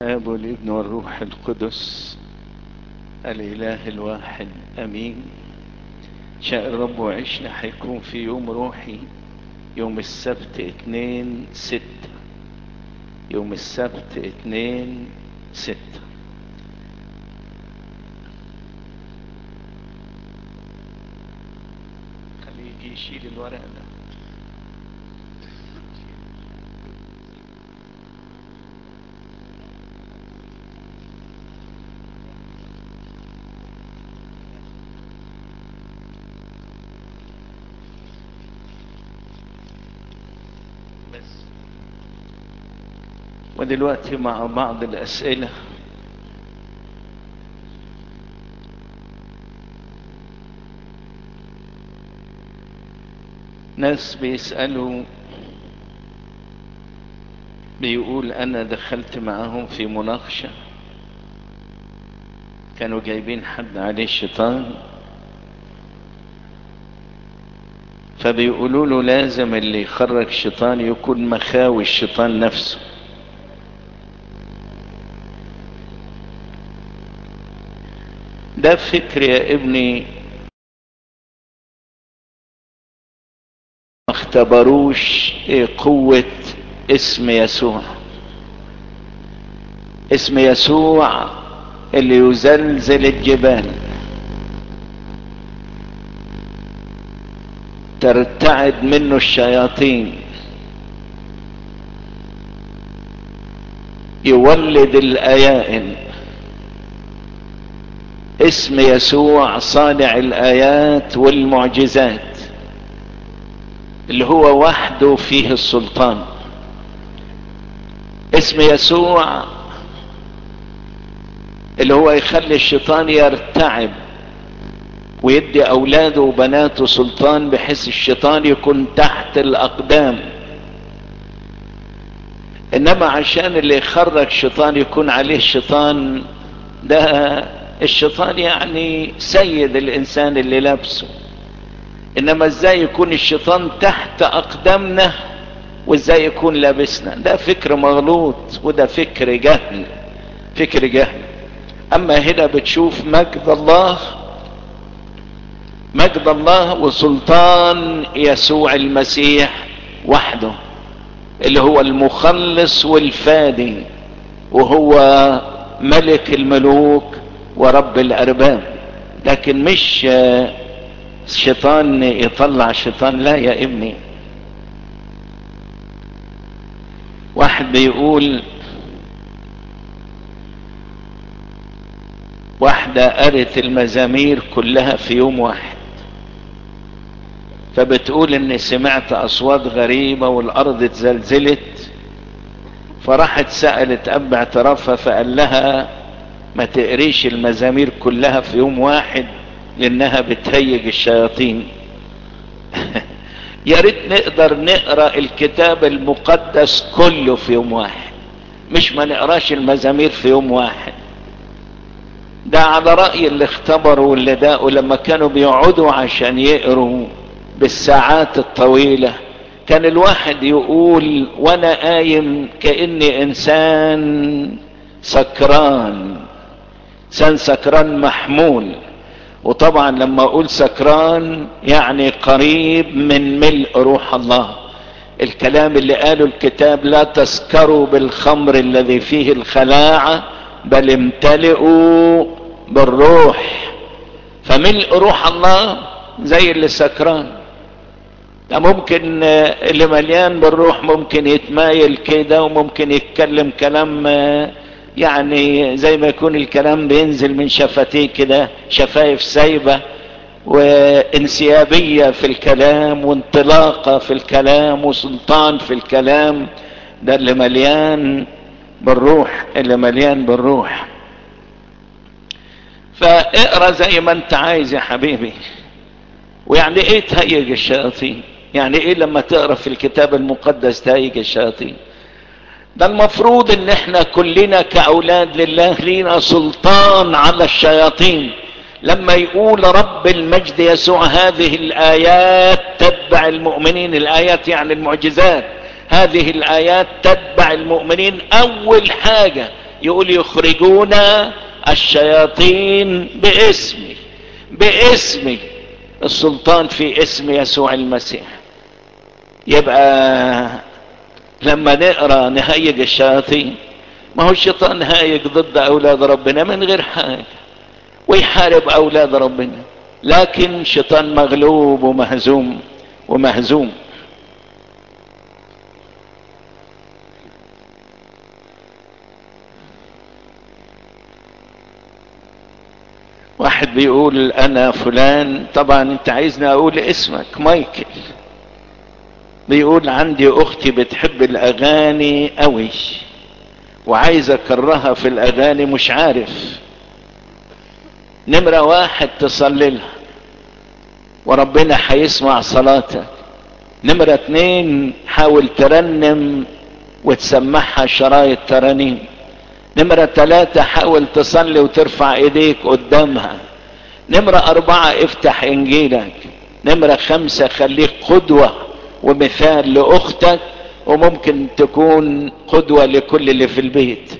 الاب والابن والروح القدس الاله الواحد امين شاء الرب وعشنا هيكون في يوم روحي يوم السبت اتنين ستة يوم السبت اتنين ستة خليه يجي يشيل الورق ده بس ودلوقتي مع بعض الأسئلة ناس بيسألوا بيقول أنا دخلت معاهم في مناقشة كانوا جايبين حد عليه الشيطان فبيقولوا له لازم اللي يخرج الشيطان يكون مخاوي الشيطان نفسه ده فكر يا ابني ما اختبروش ايه قوة اسم يسوع اسم يسوع اللي يزلزل الجبال ترتعد منه الشياطين يولد الايائن اسم يسوع صانع الايات والمعجزات اللي هو وحده فيه السلطان اسم يسوع اللي هو يخلي الشيطان يرتعب ويدي اولاده وبناته سلطان بحيث الشيطان يكون تحت الاقدام انما عشان اللي يخرج شيطان يكون عليه الشيطان ده الشيطان يعني سيد الانسان اللي لابسه انما ازاي يكون الشيطان تحت اقدامنا وازاي يكون لابسنا ده فكر مغلوط وده فكر جهل فكر جهل اما هنا بتشوف مجد الله مجد الله وسلطان يسوع المسيح وحده اللي هو المخلص والفادي وهو ملك الملوك ورب الارباب لكن مش شيطان يطلع شيطان لا يا ابني واحد بيقول واحدة قرت المزامير كلها في يوم واحد فبتقول اني سمعت اصوات غريبة والارض اتزلزلت فراحت سألت اب اعترافها فقال لها ما تقريش المزامير كلها في يوم واحد لانها بتهيج الشياطين يا ريت نقدر نقرا الكتاب المقدس كله في يوم واحد مش ما نقراش المزامير في يوم واحد ده على رأي اللي اختبروا واللي داقوا لما كانوا بيقعدوا عشان يقروا بالساعات الطويلة كان الواحد يقول وانا قايم كأني انسان سكران انسان سكران محمول وطبعا لما اقول سكران يعني قريب من ملء روح الله الكلام اللي قاله الكتاب لا تسكروا بالخمر الذي فيه الخلاعه بل امتلئوا بالروح فملء روح الله زي اللي سكران ده ممكن اللي مليان بالروح ممكن يتمايل كده وممكن يتكلم كلام يعني زي ما يكون الكلام بينزل من شفتيه كده شفايف سايبة وانسيابية في الكلام وانطلاقة في الكلام وسلطان في الكلام ده اللي مليان بالروح اللي مليان بالروح فاقرا زي ما انت عايز يا حبيبي ويعني ايه تهيج الشياطين يعني ايه لما تقرا في الكتاب المقدس تهيج الشياطين ده المفروض ان احنا كلنا كاولاد لله لينا سلطان على الشياطين لما يقول رب المجد يسوع هذه الايات تتبع المؤمنين الايات يعني المعجزات هذه الايات تتبع المؤمنين اول حاجة يقول يخرجون الشياطين باسمي باسمي السلطان في اسم يسوع المسيح يبقى لما نقرا نهيج الشياطين ما هو الشيطان هايج ضد اولاد ربنا من غير حاجه ويحارب اولاد ربنا لكن شيطان مغلوب ومهزوم ومهزوم واحد بيقول انا فلان طبعا انت عايزني اقول اسمك مايكل بيقول عندي اختي بتحب الاغاني قوي وعايز اكرهها في الاغاني مش عارف نمرة واحد تصلي لها وربنا هيسمع صلاتك نمرة اتنين حاول ترنم وتسمعها شرايط ترانيم نمرة ثلاثة حاول تصلي وترفع ايديك قدامها نمرة اربعة افتح انجيلك نمرة خمسة خليك قدوة ومثال لاختك وممكن تكون قدوة لكل اللي في البيت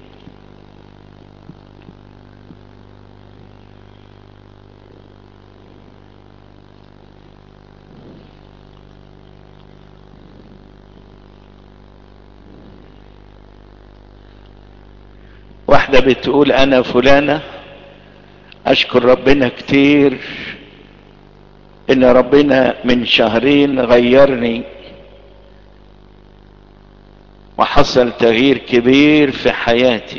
واحدة بتقول انا فلانة اشكر ربنا كتير ان ربنا من شهرين غيرني وحصل تغيير كبير في حياتي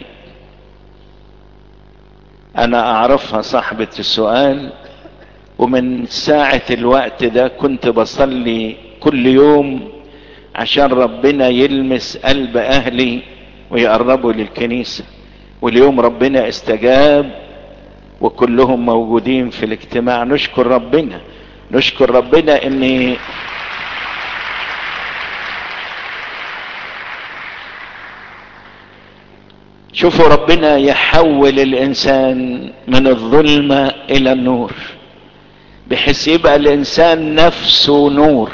انا اعرفها صاحبة السؤال ومن ساعة الوقت ده كنت بصلي كل يوم عشان ربنا يلمس قلب اهلي ويقربوا للكنيسة واليوم ربنا استجاب وكلهم موجودين في الاجتماع نشكر ربنا نشكر ربنا ان شوفوا ربنا يحول الانسان من الظلمة الى النور بحيث يبقى الانسان نفسه نور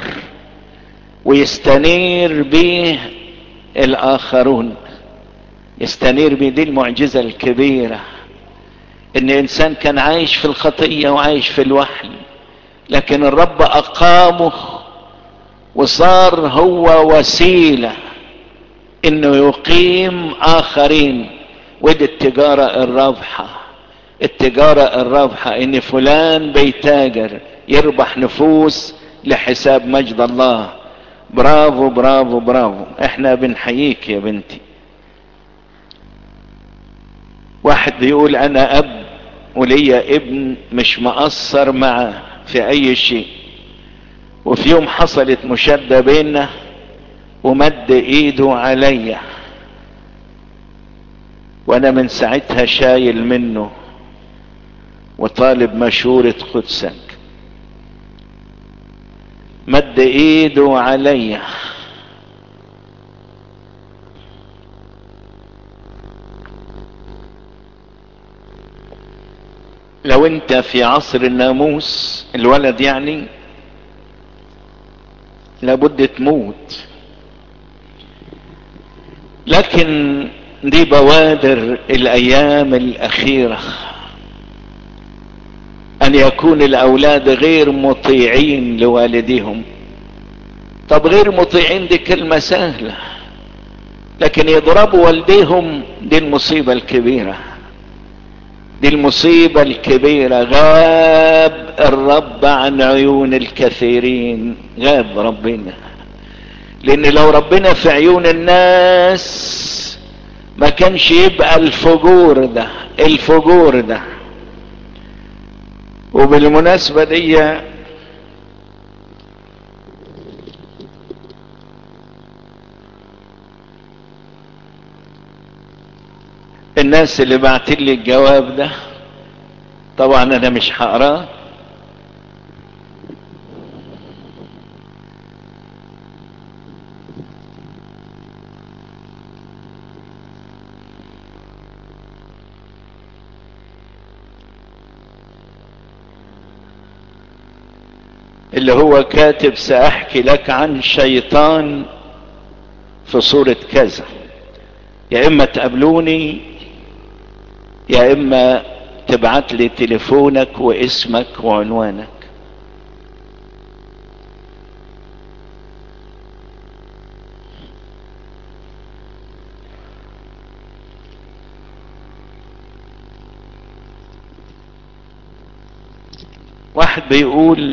ويستنير به الاخرون يستنير به دي المعجزة الكبيرة ان انسان كان عايش في الخطية وعايش في الوحل لكن الرب اقامه وصار هو وسيلة انه يقيم اخرين ودي التجارة الرابحة التجارة الرابحة ان فلان بيتاجر يربح نفوس لحساب مجد الله برافو برافو برافو احنا بنحييك يا بنتي واحد بيقول انا اب وليا ابن مش مقصر معاه في اي شيء وفي يوم حصلت مشادة بيننا ومد ايده عليا وانا من ساعتها شايل منه وطالب مشورة قدسك مد ايده عليا لو انت في عصر الناموس الولد يعني لابد تموت لكن دي بوادر الايام الاخيره ان يكون الاولاد غير مطيعين لوالديهم طب غير مطيعين دي كلمه سهله لكن يضربوا والديهم دي المصيبه الكبيره دي المصيبة الكبيرة غاب الرب عن عيون الكثيرين غاب ربنا لان لو ربنا في عيون الناس ما كانش يبقى الفجور ده الفجور ده وبالمناسبة دي الناس اللي بعتت لي الجواب ده طبعا انا مش هقراه اللي هو كاتب ساحكي لك عن شيطان في صورة كذا يا اما تقابلوني يا اما تبعت لي تليفونك واسمك وعنوانك واحد بيقول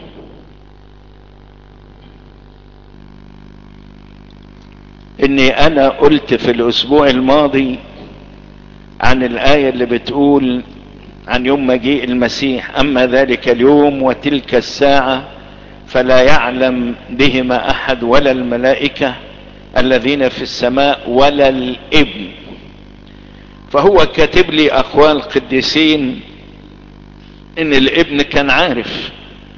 اني انا قلت في الاسبوع الماضي عن الايه اللي بتقول عن يوم مجيء المسيح اما ذلك اليوم وتلك الساعه فلا يعلم بهما احد ولا الملائكه الذين في السماء ولا الابن فهو كاتب لي اقوال قديسين ان الابن كان عارف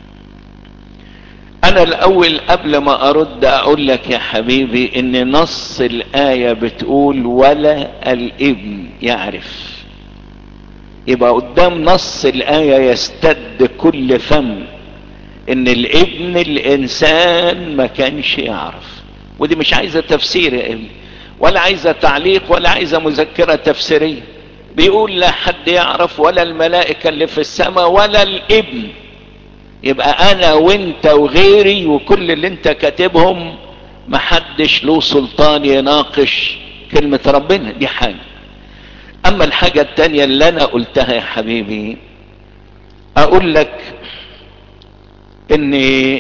انا الاول قبل ما ارد اقول لك يا حبيبي ان نص الايه بتقول ولا الابن يعرف يبقى قدام نص الايه يستد كل فم ان الابن الانسان ما كانش يعرف ودي مش عايزه تفسير يا ابني ولا عايزه تعليق ولا عايزه مذكره تفسيريه بيقول لا حد يعرف ولا الملائكه اللي في السماء ولا الابن يبقى انا وانت وغيري وكل اللي انت كاتبهم محدش له سلطان يناقش كلمة ربنا دي حاجة اما الحاجة التانية اللي انا قلتها يا حبيبي اقول لك ان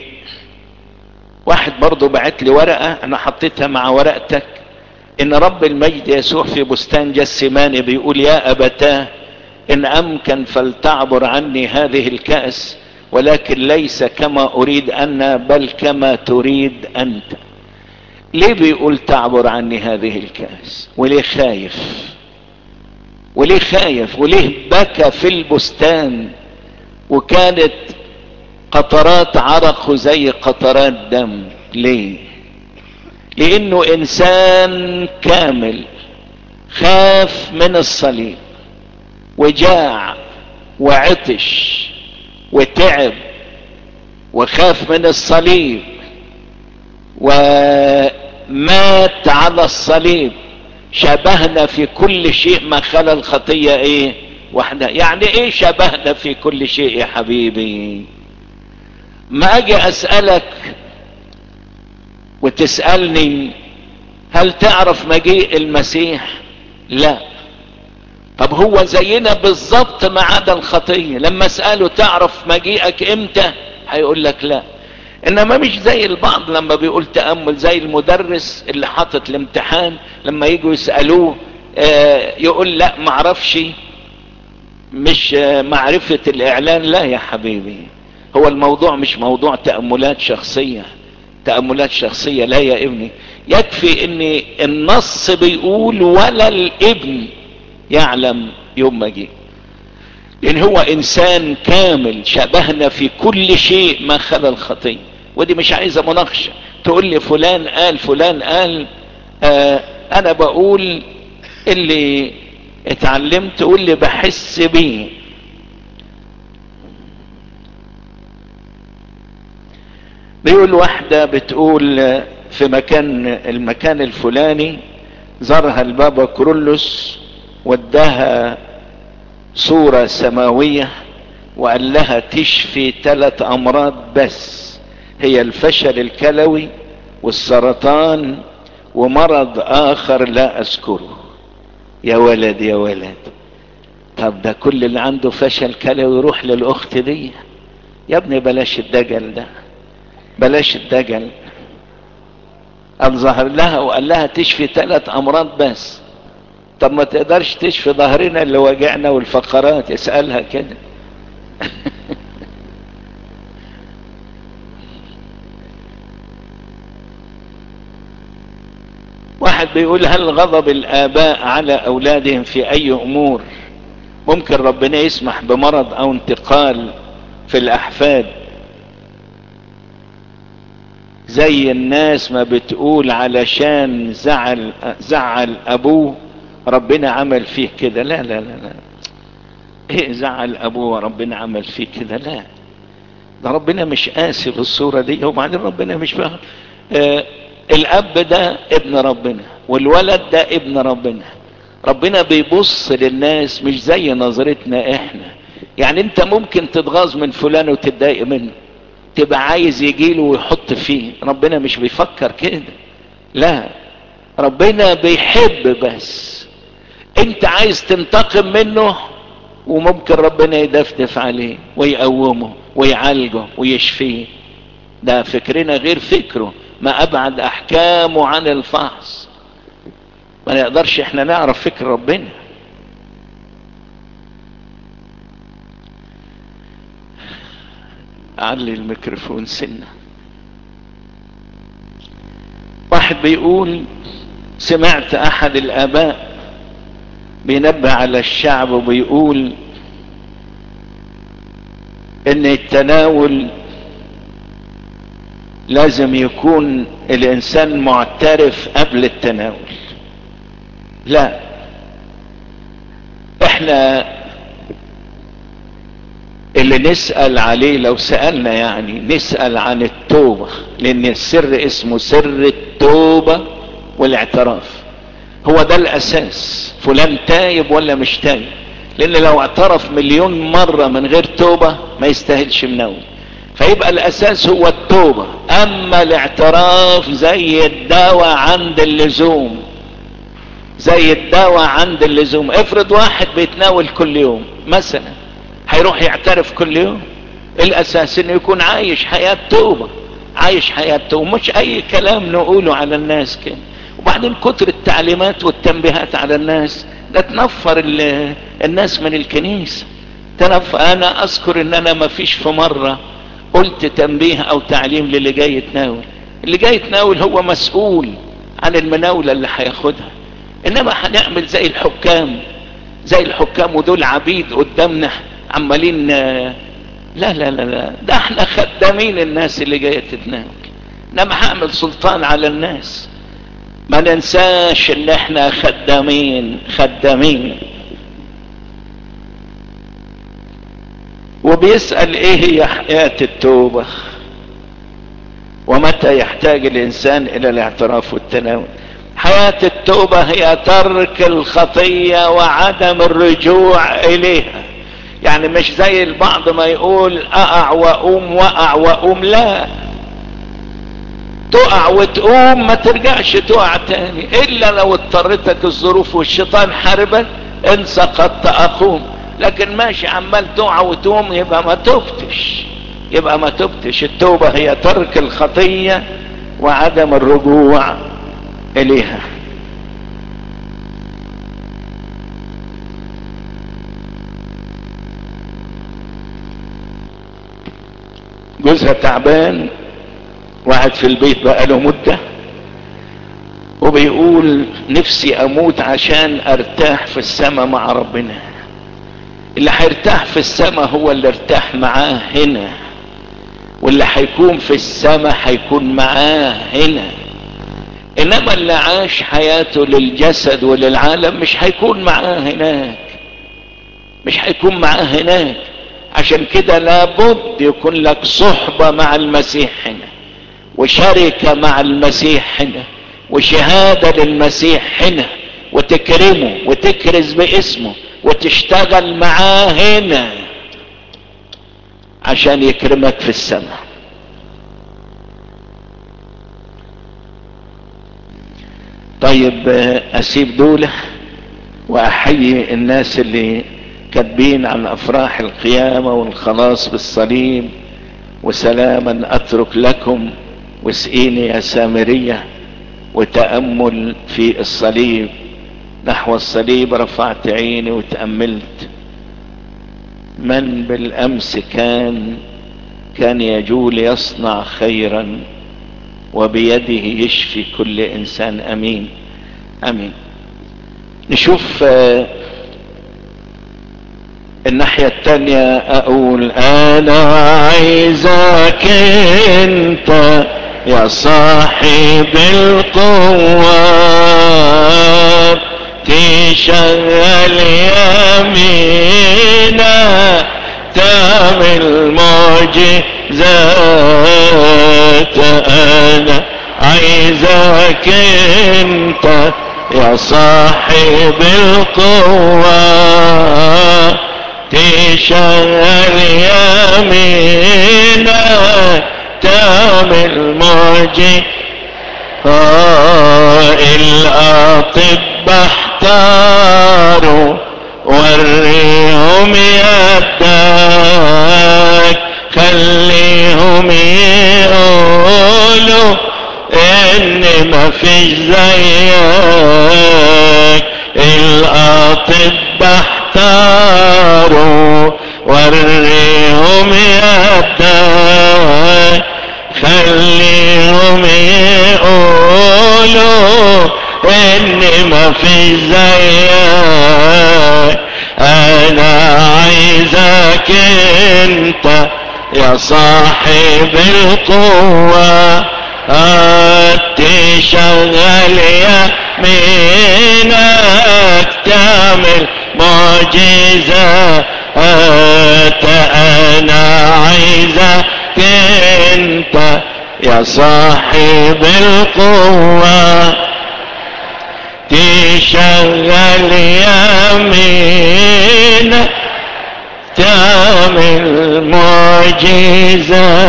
واحد برضو بعت لي ورقة انا حطيتها مع ورقتك ان رب المجد يسوع في بستان جسماني بيقول يا ابتاه ان امكن فلتعبر عني هذه الكأس ولكن ليس كما اريد انا بل كما تريد انت ليه بيقول تعبر عني هذه الكأس وليه خايف وليه خايف وليه بكى في البستان وكانت قطرات عرقه زي قطرات دم ليه لانه انسان كامل خاف من الصليب وجاع وعطش وتعب وخاف من الصليب ومات على الصليب شبهنا في كل شيء ما خلا الخطية ايه وحده يعني ايه شبهنا في كل شيء يا حبيبي ما اجي اسألك وتسألني هل تعرف مجيء المسيح لا طب هو زينا بالظبط ما عدا الخطيه لما اساله تعرف مجيئك امتى هيقول لك لا انما مش زي البعض لما بيقول تامل زي المدرس اللي حاطط الامتحان لما يجوا يسالوه آه يقول لا معرفش مش آه معرفه الاعلان لا يا حبيبي هو الموضوع مش موضوع تاملات شخصيه تاملات شخصيه لا يا ابني يكفي ان النص بيقول ولا الابن يعلم يوم ما جه لان هو انسان كامل شبهنا في كل شيء ما خلا الخطيه ودي مش عايزه مناقشه تقول لي فلان قال فلان قال آه انا بقول اللي اتعلمت واللي بحس بيه بيقول واحدة بتقول في مكان المكان الفلاني زارها البابا كرولوس وداها صورة سماوية وقال لها تشفي ثلاث امراض بس هي الفشل الكلوي والسرطان ومرض اخر لا اذكره يا ولد يا ولد طب ده كل اللي عنده فشل كلوي يروح للاخت دي يا ابني بلاش الدجل ده بلاش الدجل قال ظهر لها وقال لها تشفي ثلاث امراض بس طب ما تقدرش تشفي ظهرنا اللي وجعنا والفقرات اسألها كده واحد بيقول هل غضب الآباء على أولادهم في أي أمور ممكن ربنا يسمح بمرض أو انتقال في الأحفاد زي الناس ما بتقول علشان زعل زعل أبوه ربنا عمل فيه كده لا لا لا لا ايه زعل ابوه ربنا عمل فيه كده لا ده ربنا مش قاسي بالصورة دي وبعدين ربنا مش فاهم آه الاب ده ابن ربنا والولد ده ابن ربنا ربنا بيبص للناس مش زي نظرتنا احنا يعني انت ممكن تتغاظ من فلان وتتضايق منه تبقى عايز يجيله ويحط فيه ربنا مش بيفكر كده لا ربنا بيحب بس انت عايز تنتقم منه وممكن ربنا يدفدف عليه ويقومه ويعالجه ويشفيه ده فكرنا غير فكره ما ابعد احكامه عن الفحص ما نقدرش احنا نعرف فكر ربنا علي الميكروفون سنة واحد بيقول سمعت احد الاباء بينبه على الشعب وبيقول ان التناول لازم يكون الانسان معترف قبل التناول لا احنا اللي نسأل عليه لو سألنا يعني نسأل عن التوبة لان السر اسمه سر التوبة والاعتراف هو ده الاساس فلان تايب ولا مش تايب لان لو اعترف مليون مرة من غير توبة ما يستاهلش منوم فيبقى الاساس هو التوبة اما الاعتراف زي الدواء عند اللزوم زي الدواء عند اللزوم افرض واحد بيتناول كل يوم مثلا هيروح يعترف كل يوم الاساس انه يكون عايش حياة توبة عايش حياة توبة مش اي كلام نقوله على الناس كده وبعدين كتر التعليمات والتنبيهات على الناس ده تنفر الناس من الكنيسة تنفر انا اذكر ان انا ما فيش في مرة قلت تنبيه او تعليم للي جاي يتناول اللي جاي يتناول هو مسؤول عن المناولة اللي هياخدها انما هنعمل زي الحكام زي الحكام ودول عبيد قدامنا عمالين لا لا لا لا ده احنا خدامين الناس اللي جايه تتناول انما هعمل سلطان على الناس ما ننساش ان احنا خدامين خدامين وبيسأل ايه هي حياة التوبة ومتى يحتاج الانسان الى الاعتراف والتناول حياة التوبة هي ترك الخطية وعدم الرجوع اليها يعني مش زي البعض ما يقول اقع واقوم وقع واقوم لا تقع وتقوم ما ترجعش تقع تاني الا لو اضطرتك الظروف والشيطان حاربك ان سقطت اقوم لكن ماشي عمال تقع وتقوم يبقى ما تبتش يبقى ما تبتش التوبة هي ترك الخطية وعدم الرجوع اليها جوزها تعبان واحد في البيت بقاله مدة وبيقول نفسي اموت عشان ارتاح في السماء مع ربنا اللي هيرتاح في السماء هو اللي ارتاح معاه هنا واللي هيكون في السماء هيكون معاه هنا انما اللي عاش حياته للجسد وللعالم مش هيكون معاه هناك مش هيكون معاه هناك عشان كده لابد يكون لك صحبة مع المسيح هنا وشركة مع المسيح هنا وشهادة للمسيح هنا وتكرمه وتكرز باسمه وتشتغل معاه هنا عشان يكرمك في السماء طيب اسيب دولة واحيي الناس اللي كاتبين عن افراح القيامة والخلاص بالصليب وسلاما اترك لكم واسقيني يا سامرية وتأمل في الصليب نحو الصليب رفعت عيني وتأملت من بالامس كان كان يجول يصنع خيرا وبيده يشفي كل انسان امين امين نشوف الناحية التانية اقول انا عايزك انت يا صاحب القوة تشغل يمينا تعمل معجزات انا عايزك انت يا صاحب القوة تشغل يمينك تعمل معجزة الأطباء احتاروا وريهم يدك خليهم يقولوا ان ما فيش زيك الاطباء احتاروا وريهم يدك خليهم يقولوا ان ما في زيك انا عايزك انت يا صاحب القوة تشغل يمينك تعمل معجزة انا عايزك انت يا صاحب القوة تشغل يمين تعمل معجزة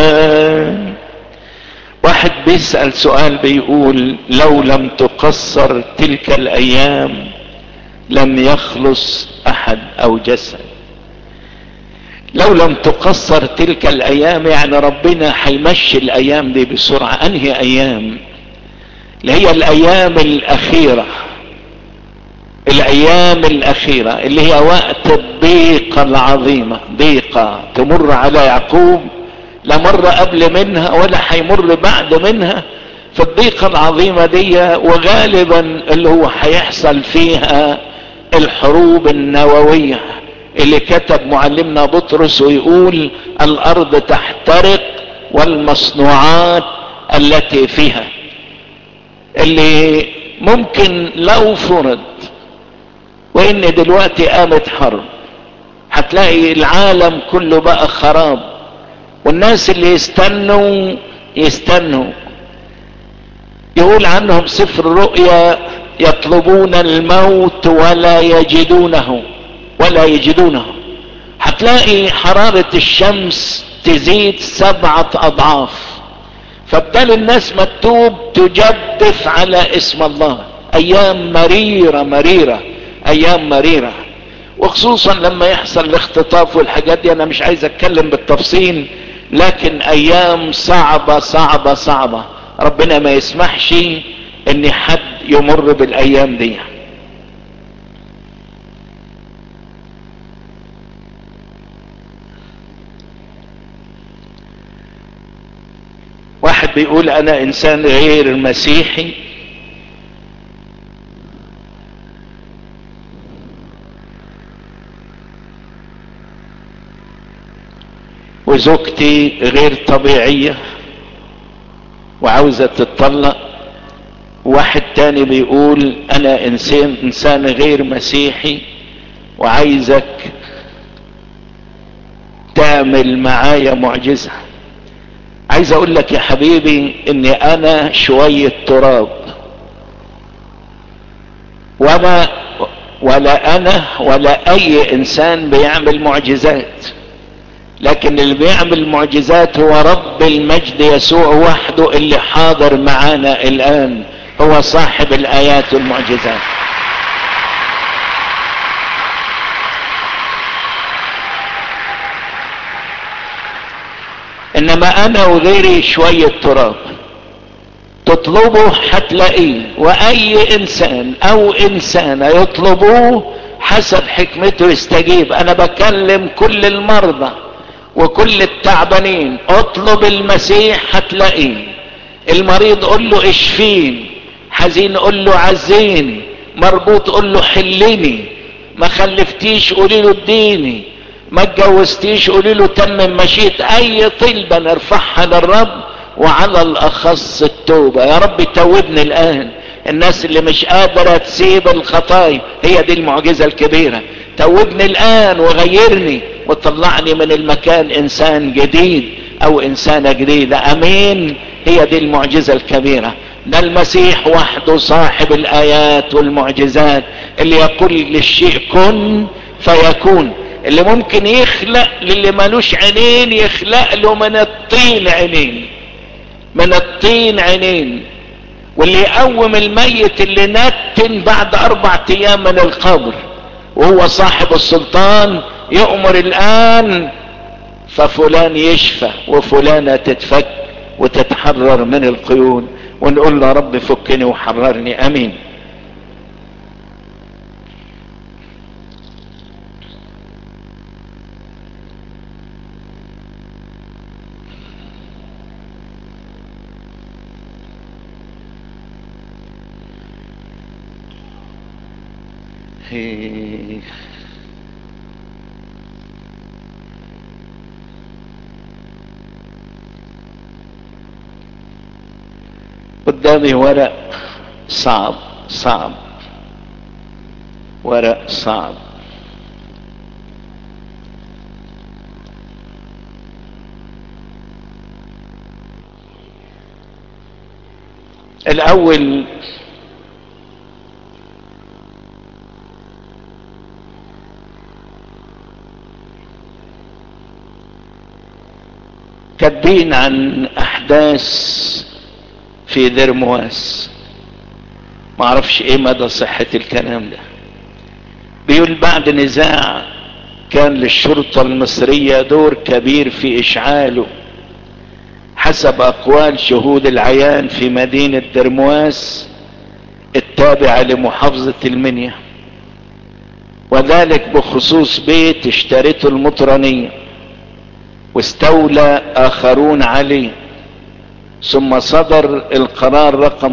واحد بيسأل سؤال بيقول لو لم تقصر تلك الايام لم يخلص احد او جسد لو لم تقصر تلك الايام يعني ربنا هيمشي الايام دي بسرعة انهي ايام اللي هي الايام الاخيرة الايام الاخيرة اللي هي وقت الضيقة العظيمة ضيقة تمر على يعقوب لا مر قبل منها ولا هيمر بعد منها في الضيقة العظيمة دي وغالبا اللي هو هيحصل فيها الحروب النووية اللي كتب معلمنا بطرس ويقول الارض تحترق والمصنوعات التي فيها اللي ممكن لو فرض وان دلوقتي قامت حرب هتلاقي العالم كله بقى خراب والناس اللي يستنوا يستنوا يقول عنهم سفر الرؤيا يطلبون الموت ولا يجدونه ولا يجدونه هتلاقي حرارة الشمس تزيد سبعة اضعاف فبدل الناس ما تتوب تجدف على اسم الله ايام مريرة مريرة ايام مريرة وخصوصا لما يحصل الاختطاف والحاجات دي انا مش عايز اتكلم بالتفصيل لكن ايام صعبة صعبة صعبة ربنا ما يسمحش ان حد يمر بالايام دي واحد بيقول انا انسان غير مسيحي وزوجتي غير طبيعية وعاوزة تتطلق واحد تاني بيقول انا انسان انسان غير مسيحي وعايزك تعمل معايا معجزة عايز اقول لك يا حبيبي اني انا شوية تراب وما ولا انا ولا اي انسان بيعمل معجزات لكن اللي بيعمل معجزات هو رب المجد يسوع وحده اللي حاضر معانا الان هو صاحب الايات والمعجزات انما انا وغيري شوية تراب تطلبه هتلاقيه واي انسان او انسانة يطلبوه حسب حكمته يستجيب انا بكلم كل المرضى وكل التعبانين اطلب المسيح هتلاقيه المريض قول له اشفيني حزين قول له عزيني مربوط قول له حلني ما خلفتيش قولي له اديني ما اتجوزتيش قولي له تمم مشيت اي طلبه نرفعها للرب وعلى الاخص التوبه يا رب توبني الان الناس اللي مش قادره تسيب الخطايا هي دي المعجزه الكبيره توبني الان وغيرني وطلعني من المكان انسان جديد او انسانة جديدة امين هي دي المعجزة الكبيرة ده المسيح وحده صاحب الايات والمعجزات اللي يقول للشيء كن فيكون اللي ممكن يخلق للي ملوش عينين يخلق له من الطين عينين من الطين عينين واللي يقوم الميت اللي نتن بعد اربع ايام من القبر وهو صاحب السلطان يؤمر الان ففلان يشفى وفلانة تتفك وتتحرر من القيود ونقول له رب فكني وحررني امين Hey. قدامي ورق صعب صعب ورق صعب الاول كاتبين عن احداث في دير مواس ما اعرفش ايه مدى صحة الكلام ده بيقول بعد نزاع كان للشرطة المصرية دور كبير في اشعاله حسب اقوال شهود العيان في مدينة درمواس التابعة لمحافظة المنيا وذلك بخصوص بيت اشترته المطرانية واستولى اخرون عليه ثم صدر القرار رقم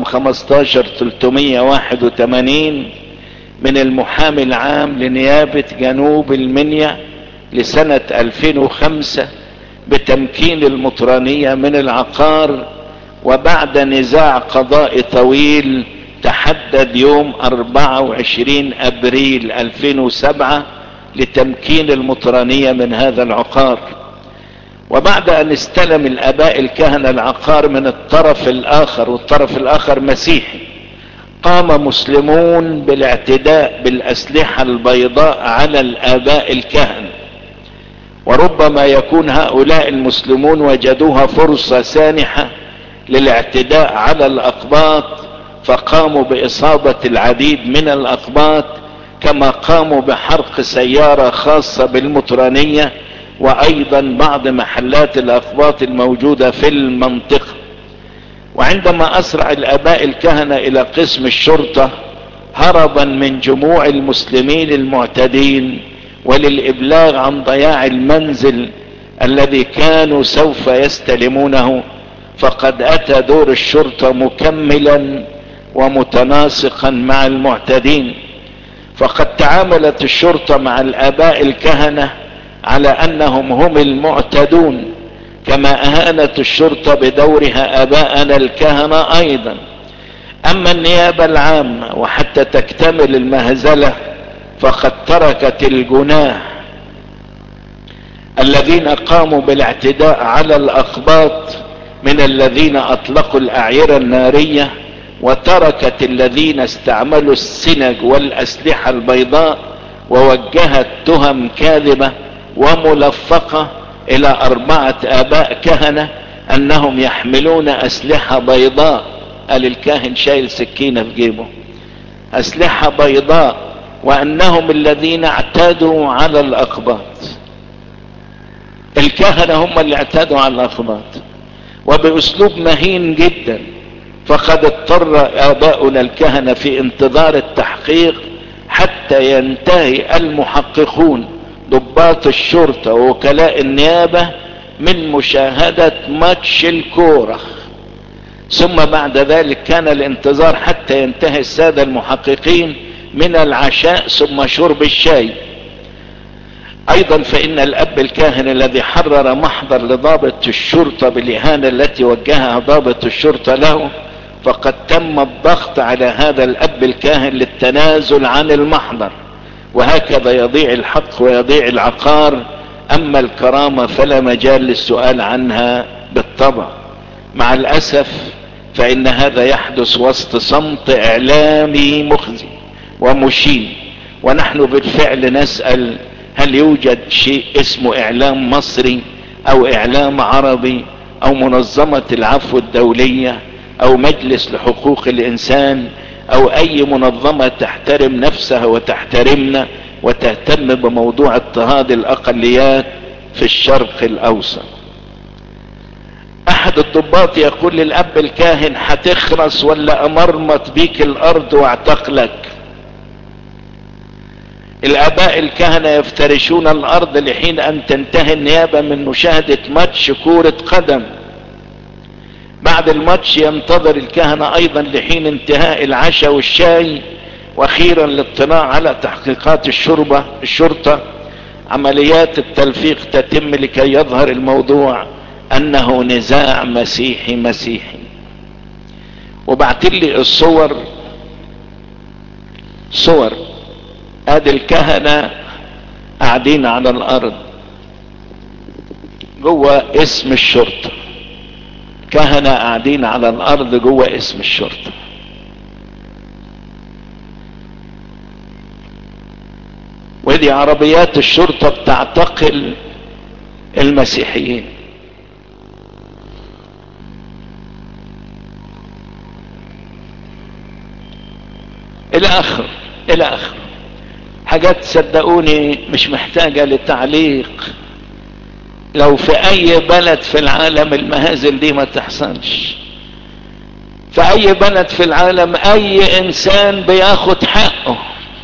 15381 من المحامي العام لنيابة جنوب المنيا لسنة 2005 بتمكين المطرانية من العقار وبعد نزاع قضائي طويل تحدد يوم 24 ابريل 2007 لتمكين المطرانية من هذا العقار وبعد ان استلم الاباء الكهنة العقار من الطرف الاخر والطرف الاخر مسيحي قام مسلمون بالاعتداء بالاسلحة البيضاء على الاباء الكهنة وربما يكون هؤلاء المسلمون وجدوها فرصة سانحة للاعتداء على الاقباط فقاموا باصابة العديد من الاقباط كما قاموا بحرق سيارة خاصة بالمطرانية وايضا بعض محلات الاقباط الموجودة في المنطقة وعندما اسرع الاباء الكهنة الى قسم الشرطة هربا من جموع المسلمين المعتدين وللابلاغ عن ضياع المنزل الذي كانوا سوف يستلمونه فقد اتى دور الشرطة مكملا ومتناسقا مع المعتدين فقد تعاملت الشرطة مع الاباء الكهنة على انهم هم المعتدون كما اهانت الشرطة بدورها اباءنا الكهنة ايضا اما النيابة العامة وحتى تكتمل المهزلة فقد تركت الجناح الذين قاموا بالاعتداء على الاقباط من الذين اطلقوا الاعيرة النارية وتركت الذين استعملوا السنج والاسلحة البيضاء ووجهت تهم كاذبة وملفقة الى اربعة اباء كهنة انهم يحملون اسلحة بيضاء قال الكاهن شايل سكينة في جيبه اسلحة بيضاء وانهم الذين اعتادوا على الاقباط الكهنة هم اللي اعتادوا على الاقباط وباسلوب مهين جدا فقد اضطر اباؤنا الكهنة في انتظار التحقيق حتى ينتهي المحققون ضباط الشرطة ووكلاء النيابة من مشاهدة ماتش الكورة ثم بعد ذلك كان الانتظار حتى ينتهي السادة المحققين من العشاء ثم شرب الشاي ايضا فان الاب الكاهن الذي حرر محضر لضابط الشرطة بالاهانة التي وجهها ضابط الشرطة له فقد تم الضغط على هذا الاب الكاهن للتنازل عن المحضر وهكذا يضيع الحق ويضيع العقار اما الكرامة فلا مجال للسؤال عنها بالطبع مع الاسف فان هذا يحدث وسط صمت اعلامي مخزي ومشين ونحن بالفعل نسأل هل يوجد شيء اسمه اعلام مصري او اعلام عربي او منظمة العفو الدولية او مجلس لحقوق الانسان او اي منظمة تحترم نفسها وتحترمنا وتهتم بموضوع اضطهاد الاقليات في الشرق الاوسط احد الضباط يقول للاب الكاهن هتخرس ولا امرمط بيك الارض واعتقلك الاباء الكهنة يفترشون الارض لحين ان تنتهي النيابة من مشاهدة ماتش كورة قدم بعد الماتش ينتظر الكهنة ايضا لحين انتهاء العشاء والشاي واخيرا الاطلاع على تحقيقات الشربة الشرطة عمليات التلفيق تتم لكي يظهر الموضوع انه نزاع مسيحي مسيحي وبعت لي الصور صور ادي الكهنة قاعدين على الارض جوه اسم الشرطة كهنة قاعدين على الارض جوه اسم الشرطة ودي عربيات الشرطة بتعتقل المسيحيين الى اخره الى اخره حاجات صدقوني مش محتاجة لتعليق لو في اي بلد في العالم المهازل دي ما تحصلش في اي بلد في العالم اي انسان بياخد حقه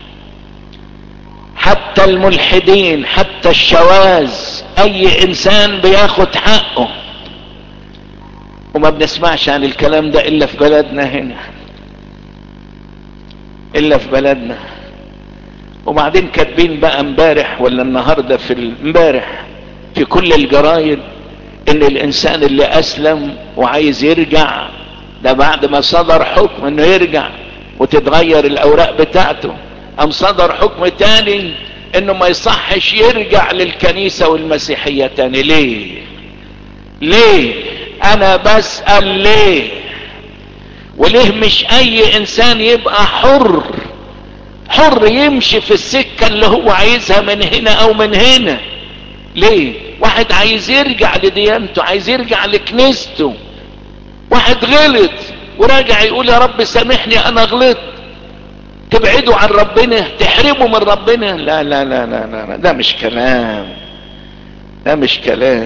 حتى الملحدين حتى الشواذ اي انسان بياخد حقه وما بنسمعش عن الكلام ده الا في بلدنا هنا الا في بلدنا وبعدين كاتبين بقى امبارح ولا النهارده في امبارح في كل الجرايد ان الانسان اللي اسلم وعايز يرجع ده بعد ما صدر حكم انه يرجع وتتغير الاوراق بتاعته ام صدر حكم تاني انه ما يصحش يرجع للكنيسة والمسيحية تاني ليه ليه انا بسأل ليه وليه مش اي انسان يبقى حر حر يمشي في السكة اللي هو عايزها من هنا او من هنا ليه واحد عايز يرجع لديانته عايز يرجع لكنيسته واحد غلط وراجع يقول يا رب سامحني انا غلطت تبعدوا عن ربنا تحرموا من ربنا لا لا لا لا لا, لا. ده مش كلام ده مش كلام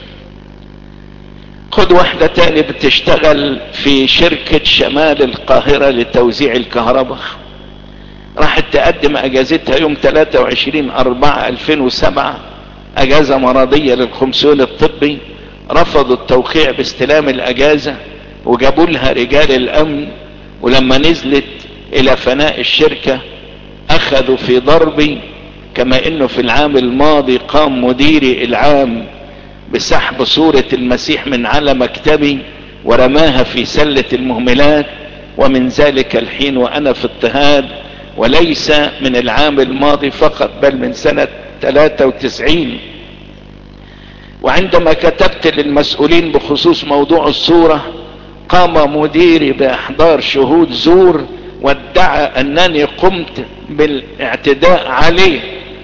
خد واحدة تاني بتشتغل في شركة شمال القاهرة لتوزيع الكهرباء راحت تقدم اجازتها يوم 23 4 2007 اجازة مرضية للخمسون الطبي رفضوا التوقيع باستلام الاجازة وجابوا لها رجال الامن ولما نزلت الى فناء الشركة اخذوا في ضربي كما انه في العام الماضي قام مديري العام بسحب صورة المسيح من على مكتبي ورماها في سلة المهملات ومن ذلك الحين وانا في اضطهاد وليس من العام الماضي فقط بل من سنة 93 وعندما كتبت للمسؤولين بخصوص موضوع الصورة قام مديري باحضار شهود زور وادعى انني قمت بالاعتداء عليه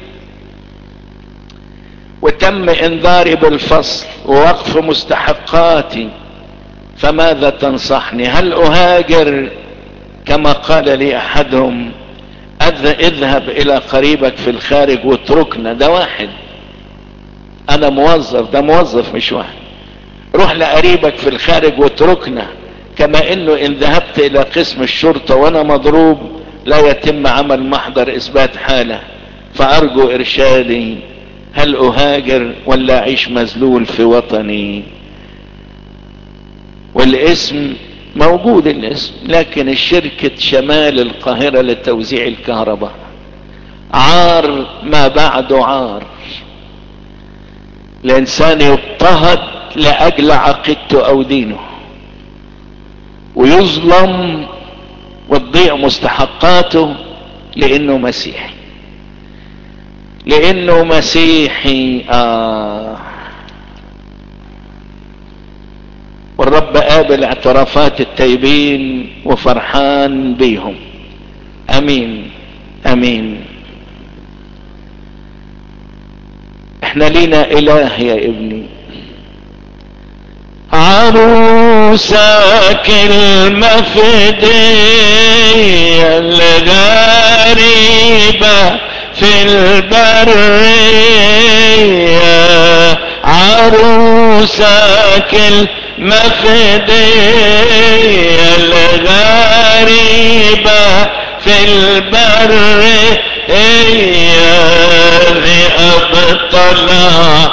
وتم انذاري بالفصل ووقف مستحقاتي فماذا تنصحني هل اهاجر كما قال لي احدهم اذهب الى قريبك في الخارج واتركنا ده واحد انا موظف ده موظف مش واحد روح لقريبك في الخارج واتركنا كما انه ان ذهبت الى قسم الشرطة وانا مضروب لا يتم عمل محضر اثبات حالة فارجو ارشادي هل اهاجر ولا اعيش مذلول في وطني والاسم موجود الاسم لكن الشركة شمال القاهرة لتوزيع الكهرباء عار ما بعده عار الانسان يضطهد لاجل عقيدته او دينه ويظلم وتضيع مستحقاته لانه مسيحي لانه مسيحي آه والرب والرب قابل اعترافات التايبين وفرحان بيهم امين امين احنا لينا اله يا ابني عروسك المفدية الغريبة في البرية عروسك المفدية الغريبة في البرية ذئب طلع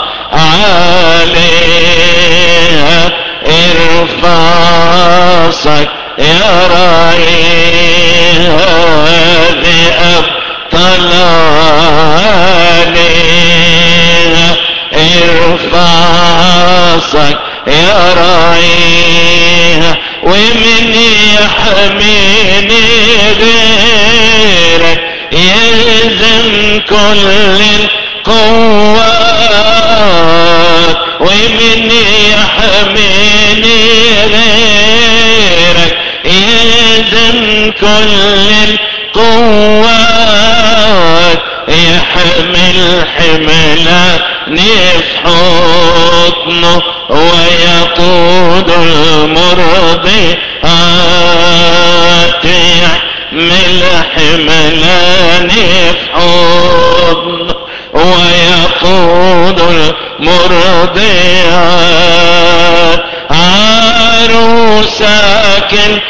عليها ارفاصك يا رايها ذئب طلع عليها ارفاصك يا رايها ومن يحميني غيرك يلزم كل القوات ومن يحميني غيرك يلزم كل القوات يحمل حملاني في حضنه ويقود المرضيات يحمل حملاني في حضنه ويقود المرضيات عروسك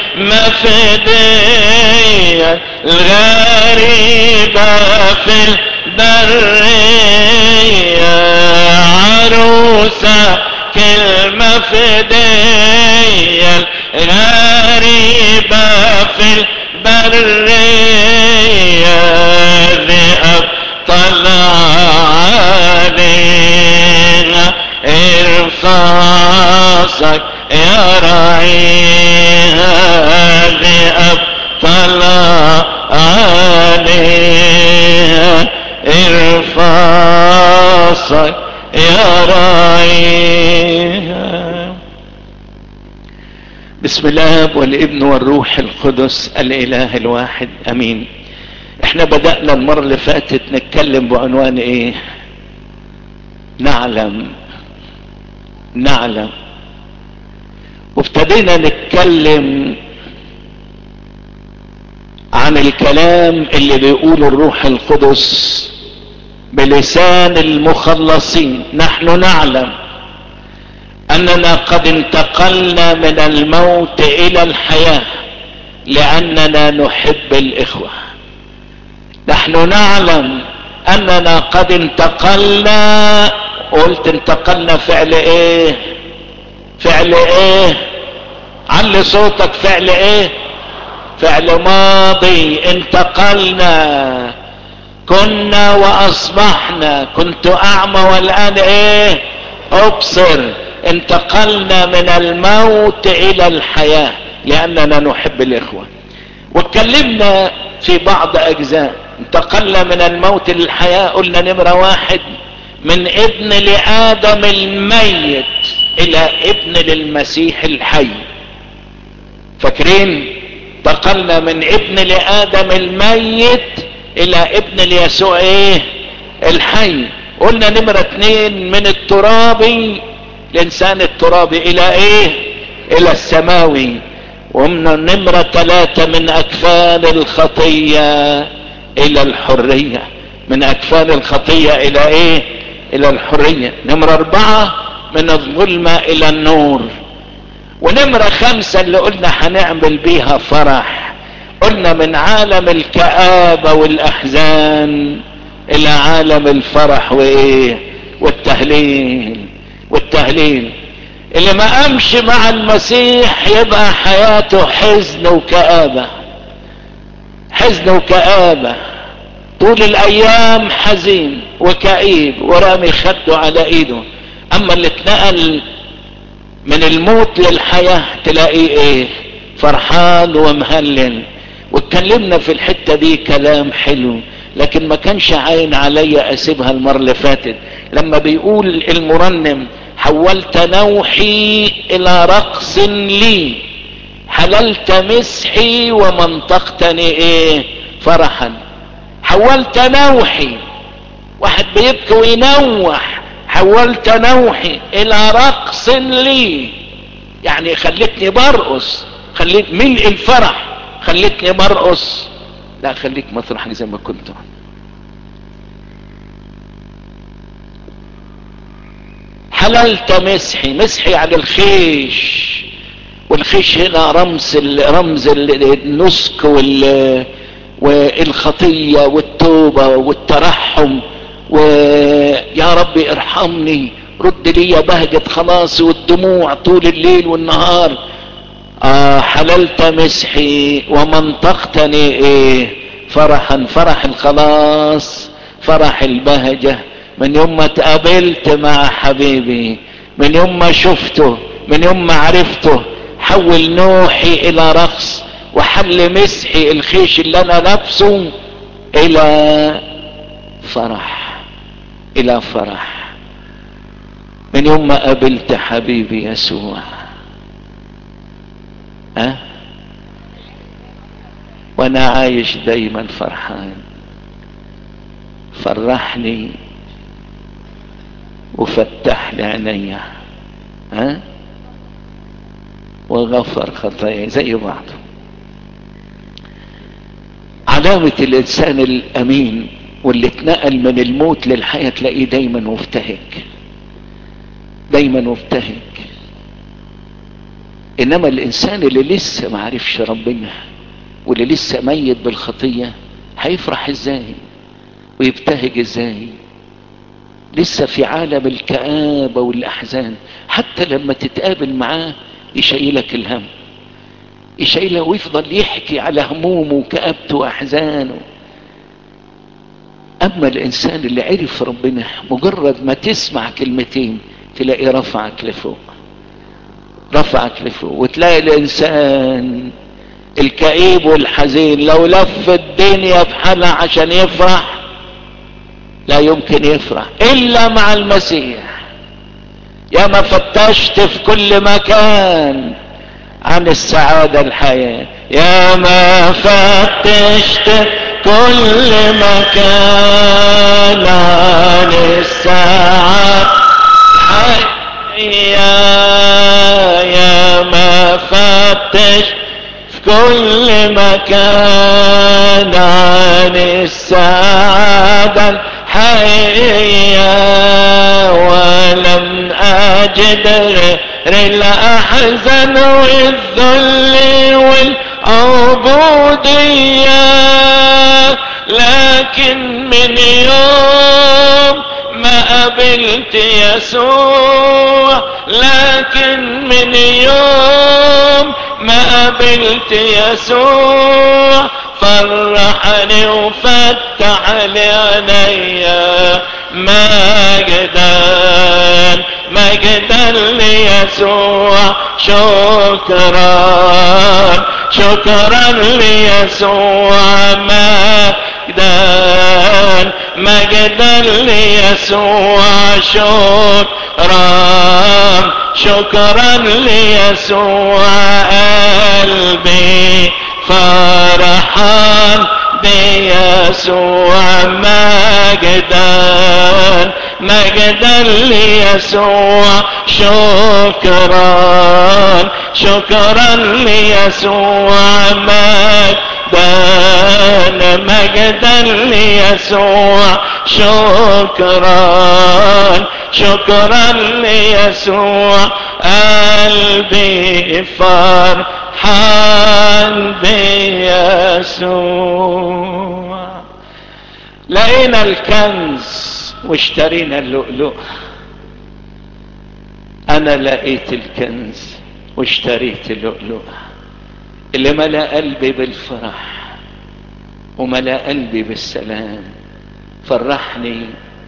المفدية الغريبة في البرية عروسك المفدية الغريبة في البرية ذئب طلع علينا ارفاصك يا رعيها ذئب طلع عليها ارفاصك يا رعيها بسم الله والابن والروح القدس الاله الواحد امين احنا بدأنا المرة اللي فاتت نتكلم بعنوان ايه نعلم نعلم وابتدينا نتكلم عن الكلام اللي بيقوله الروح القدس بلسان المخلصين نحن نعلم اننا قد انتقلنا من الموت الى الحياة لاننا نحب الاخوة نحن نعلم اننا قد انتقلنا قلت انتقلنا فعل ايه فعل ايه علي صوتك فعل ايه فعل ماضي انتقلنا كنا واصبحنا كنت اعمى والان ايه ابصر انتقلنا من الموت الى الحياة لاننا نحب الاخوة واتكلمنا في بعض اجزاء انتقلنا من الموت للحياة قلنا نمرة واحد من ابن لادم الميت الى ابن للمسيح الحي فاكرين انتقلنا من ابن لادم الميت الى ابن ليسوع ايه الحي قلنا نمرة اتنين من الترابي الانسان الترابي الى ايه الى السماوي ومن نمرة ثلاثة من اكفان الخطية الى الحرية من اكفان الخطية الى ايه الى الحرية نمرة اربعة من الظلمة الى النور ونمرة خمسة اللي قلنا هنعمل بيها فرح قلنا من عالم الكآبة والاحزان الى عالم الفرح وايه والتهليل والتهليل اللي ما قامش مع المسيح يبقى حياته حزن وكآبة حزن وكآبة طول الايام حزين وكئيب ورامي خده على ايده اما اللي اتنقل من الموت للحياة تلاقيه ايه فرحان ومهلل واتكلمنا في الحتة دي كلام حلو لكن ما كانش عين عليا اسيبها المرة اللي فاتت لما بيقول المرنم حولت نوحي الى رقص لي حللت مسحي ومنطقتني ايه فرحا حولت نوحي واحد بيبكي وينوح حولت نوحي الى رقص لي يعني خلتني برقص خليت ملء الفرح خلتني برقص لا خليك مطرحك زي ما كنت حللت مسحي مسحي على الخيش والخيش هنا رمز رمز النسك وال والخطية والتوبة والترحم ويا ربي ارحمني رد لي بهجة خلاصي والدموع طول الليل والنهار آه حللت مسحي ومنطقتني ايه فرحا فرح الخلاص فرح البهجة من يوم ما تقابلت مع حبيبي من يوم ما شفته من يوم ما عرفته حول نوحي الى رقص وحل مسحي الخيش اللي انا لابسه الى فرح الى فرح من يوم ما قابلت حبيبي يسوع أه؟ وانا عايش دايما فرحان فرحني وفتح لي عينيا ها أه؟ وغفر خطاياي زي بعضه علامة الانسان الامين واللي اتنقل من الموت للحياة تلاقيه دايما مبتهج دايما مبتهج انما الانسان اللي لسه ما عرفش ربنا واللي لسه ميت بالخطية هيفرح ازاي ويبتهج ازاي لسه في عالم الكآبة والاحزان حتى لما تتقابل معاه يشيلك الهم يشيله ويفضل يحكي على همومه وكآبته واحزانه اما الانسان اللي عرف ربنا مجرد ما تسمع كلمتين تلاقي رفعك لفوق رفعك لفوق وتلاقي الانسان الكئيب والحزين لو لف الدنيا بحالها عشان يفرح لا يمكن يفرح الا مع المسيح يا ما فتشت في كل مكان عن السعادة الحياة يا ما فتشت كل مكان عن السعادة الحياة يا ما فتشت في كل مكان عن السعادة الحياة ولم أجد غير الأحزان والذل والعبودية لكن من يوم ما قابلت يسوع لكن من يوم ما قابلت يسوع فرحني وفتح لي عينيا مجدا مجدا ليسوع شكرا شكرا ليسوع مجدا مجدا ليسوع شكرا شكرا ليسوع قلبي فرحان بيسوع مجدا مجدا ليسوع شكرا شكرا ليسوع مجدا مجدا ليسوع شكرا شكرا ليسوع قلبي فرحان بيسوع لقينا الكنز واشترينا اللؤلؤ انا لقيت الكنز واشتريت اللؤلؤ اللي ملا قلبي بالفرح وملا قلبي بالسلام فرحني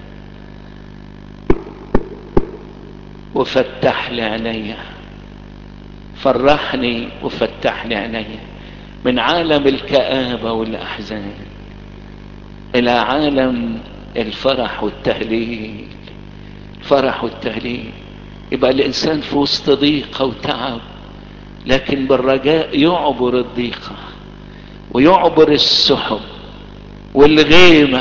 وفتح لي عينيا فرحني وفتح لي عينيا من عالم الكآبة والأحزان إلى عالم الفرح والتهليل الفرح والتهليل يبقى الانسان في وسط ضيقة وتعب لكن بالرجاء يعبر الضيقة ويعبر السحب والغيمة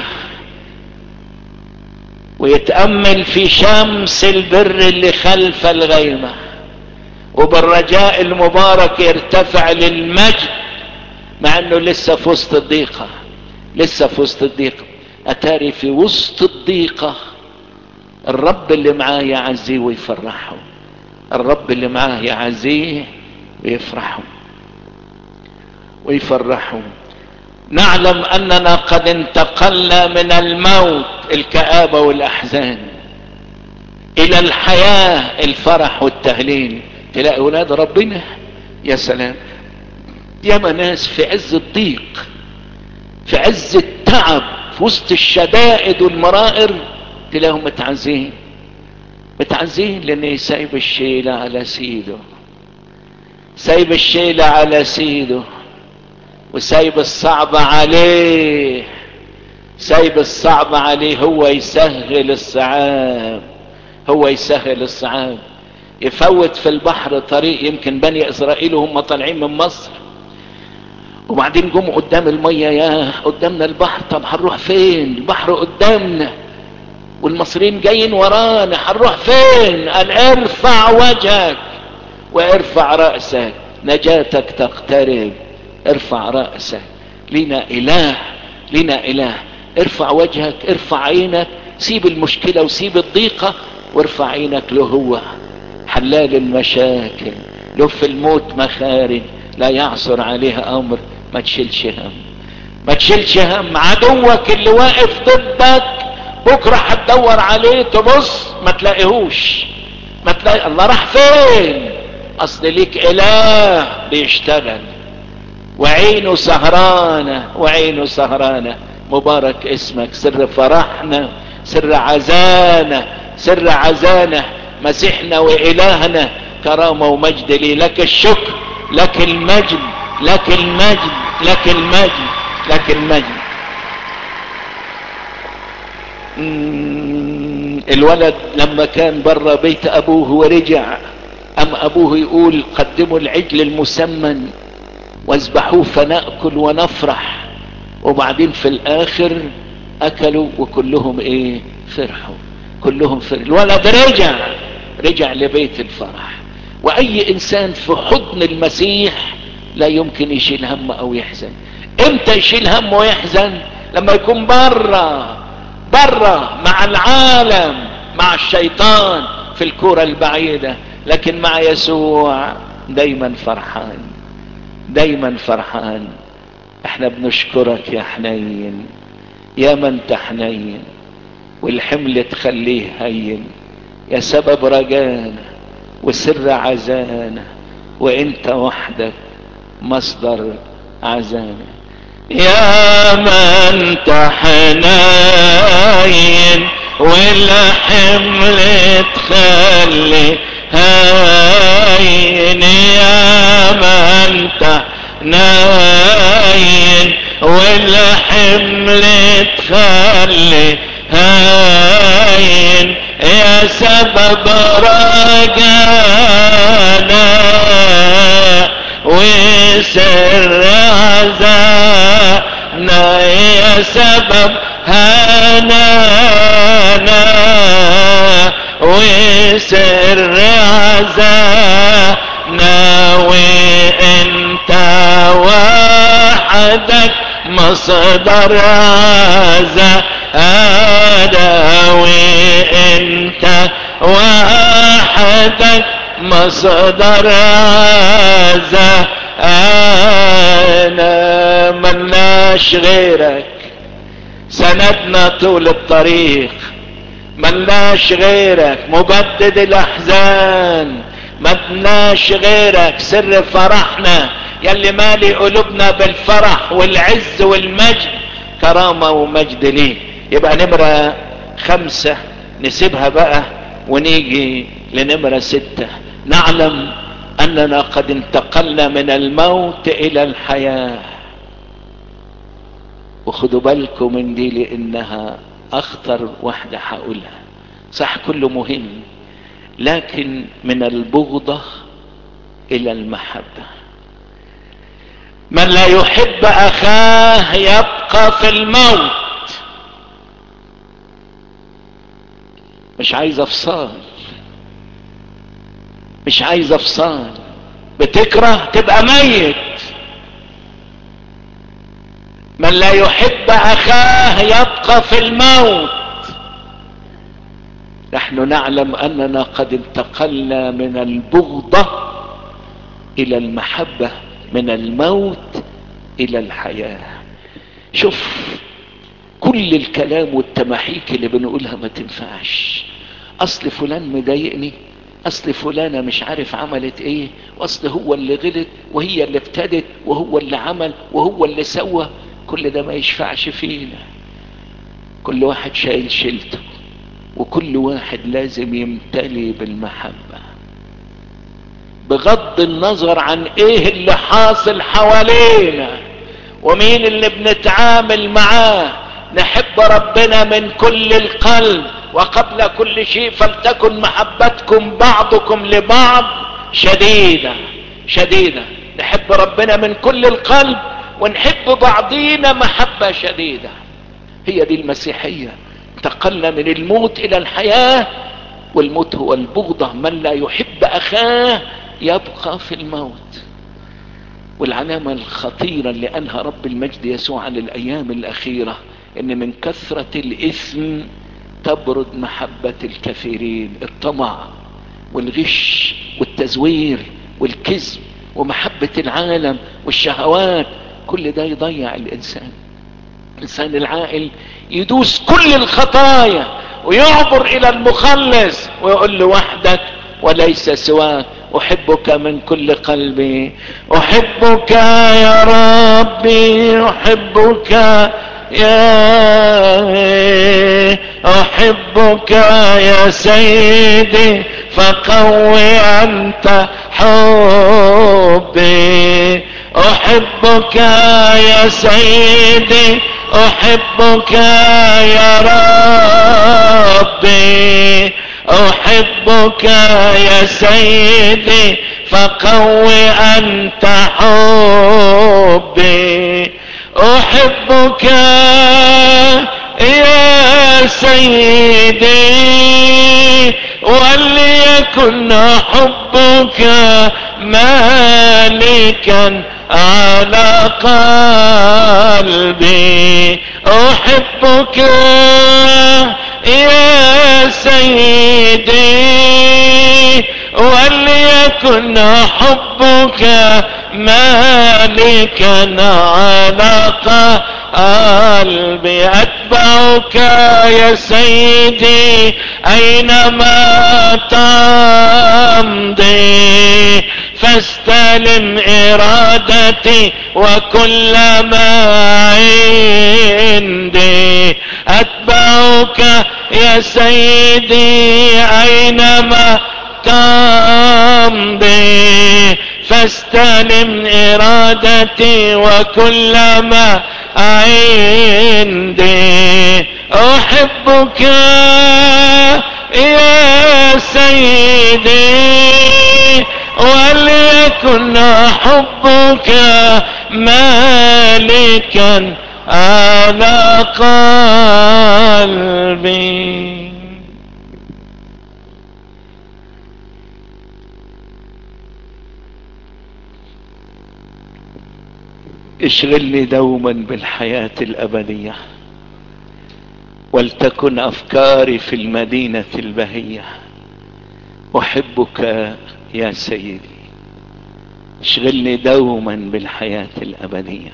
ويتأمل في شمس البر اللي خلف الغيمة وبالرجاء المبارك يرتفع للمجد مع انه لسه في وسط الضيقة لسه في وسط الضيقة اتاري في وسط الضيقة الرب اللي معاه يعزيه ويفرحه الرب اللي معاه يعزيه ويفرحه ويفرحه نعلم اننا قد انتقلنا من الموت الكآبة والاحزان الى الحياة الفرح والتهليل تلاقي اولاد ربنا يا سلام ياما ناس في عز الضيق في عز التعب في وسط الشدائد والمرائر تلاقيهم متعزين متعزين لان سايب الشيلة على سيده سايب الشيلة على سيده وسايب الصعب عليه سايب الصعب عليه هو يسهل الصعاب هو يسهل الصعاب يفوت في البحر طريق يمكن بني اسرائيل وهم طالعين من مصر وبعدين جم قدام المية يا قدامنا البحر طب هنروح فين البحر قدامنا والمصريين جايين ورانا هنروح فين قال ارفع وجهك وارفع رأسك نجاتك تقترب ارفع رأسك لنا اله لنا اله ارفع وجهك ارفع عينك سيب المشكلة وسيب الضيقة وارفع عينك له هو حلال المشاكل له في الموت مخارج لا يعصر عليها امر ما تشيلش هم ما تشيلش هم عدوك اللي واقف ضدك بكرة هتدور عليه تبص ما تلاقيهوش ما تلاقي الله راح فين اصل ليك اله بيشتغل وعينه سهرانة وعينه سهرانة مبارك اسمك سر فرحنا سر عزانا سر عزانا مسيحنا وإلهنا كرامة ومجد لي لك الشكر لك المجد لك المجد لك المجد لك المجد الولد لما كان برا بيت ابوه ورجع ام ابوه يقول قدموا العجل المسمن واذبحوه فنأكل ونفرح وبعدين في الاخر اكلوا وكلهم ايه فرحوا كلهم فرحوا الولد رجع رجع لبيت الفرح واي انسان في حضن المسيح لا يمكن يشيل هم او يحزن امتى يشيل هم ويحزن لما يكون برا برا مع العالم مع الشيطان في الكرة البعيدة لكن مع يسوع دايما فرحان دايما فرحان احنا بنشكرك يا حنين يا من انت حنين والحمل تخليه هين يا سبب رجانا وسر عزانا وانت وحدك مصدر عزانا يا من تحنين والحمل تخلي هاين يا من تحنين والحمل تخلي هاين يا سبب رجانا وسر عزانا يا سبب هنانا وسر عزانا وانت وحدك مصدر عزانا وانت وحدك مصدر عزانا ملناش غيرك سندنا طول الطريق ملناش غيرك مبدد الاحزان ملناش غيرك سر فرحنا يلي مالي قلوبنا بالفرح والعز والمجد كرامة ومجد ليه يبقى نمرة خمسة نسيبها بقى ونيجي لنمرة ستة نعلم اننا قد انتقلنا من الموت الى الحياه وخدوا بالكم من دي لانها اخطر واحدة هقولها صح كله مهم لكن من البغضة الى المحبة من لا يحب اخاه يبقى في الموت مش عايز افصال مش عايز افصال بتكره تبقى ميت من لا يحب اخاه يبقى في الموت نحن نعلم اننا قد انتقلنا من البغضة الى المحبة من الموت الى الحياة شوف كل الكلام والتماحيك اللي بنقولها ما تنفعش اصل فلان مضايقني اصل فلانة مش عارف عملت ايه واصل هو اللي غلط وهي اللي ابتدت وهو اللي عمل وهو اللي سوى كل ده ما يشفعش فينا كل واحد شايل شيلته وكل واحد لازم يمتلي بالمحبة بغض النظر عن ايه اللي حاصل حوالينا ومين اللي بنتعامل معاه نحب ربنا من كل القلب وقبل كل شيء فلتكن محبتكم بعضكم لبعض شديدة شديدة نحب ربنا من كل القلب ونحب بعضينا محبة شديدة هي دي المسيحية انتقلنا من الموت الى الحياة والموت هو البغضة من لا يحب اخاه يبقى في الموت والعلامة الخطيرة اللي قالها رب المجد يسوع عن الايام الاخيرة ان من كثرة الاثم تبرد محبة الكثيرين الطمع والغش والتزوير والكذب ومحبة العالم والشهوات كل ده يضيع الانسان الانسان العاقل يدوس كل الخطايا ويعبر الى المخلص ويقول له وحدك وليس سواك احبك من كل قلبي احبك يا ربي احبك يا احبك يا سيدي فقوي انت حبي احبك يا سيدي احبك يا ربي احبك يا سيدي فقوي انت حبي احبك يا سيدي وليكن حبك مالكا على قلبي احبك يا سيدي وليكن حبك مالكا على قلبي اتبعك يا سيدي اينما تمضي فاستلم ارادتي وكل ما عندي اتبعك يا سيدي اينما تمضي فاستلم ارادتي وكل ما عندي احبك يا سيدي وليكن حبك مالكا على قلبي اشغلني دوما بالحياة الابدية ولتكن افكاري في المدينة البهية احبك يا سيدي اشغلني دوما بالحياة الابدية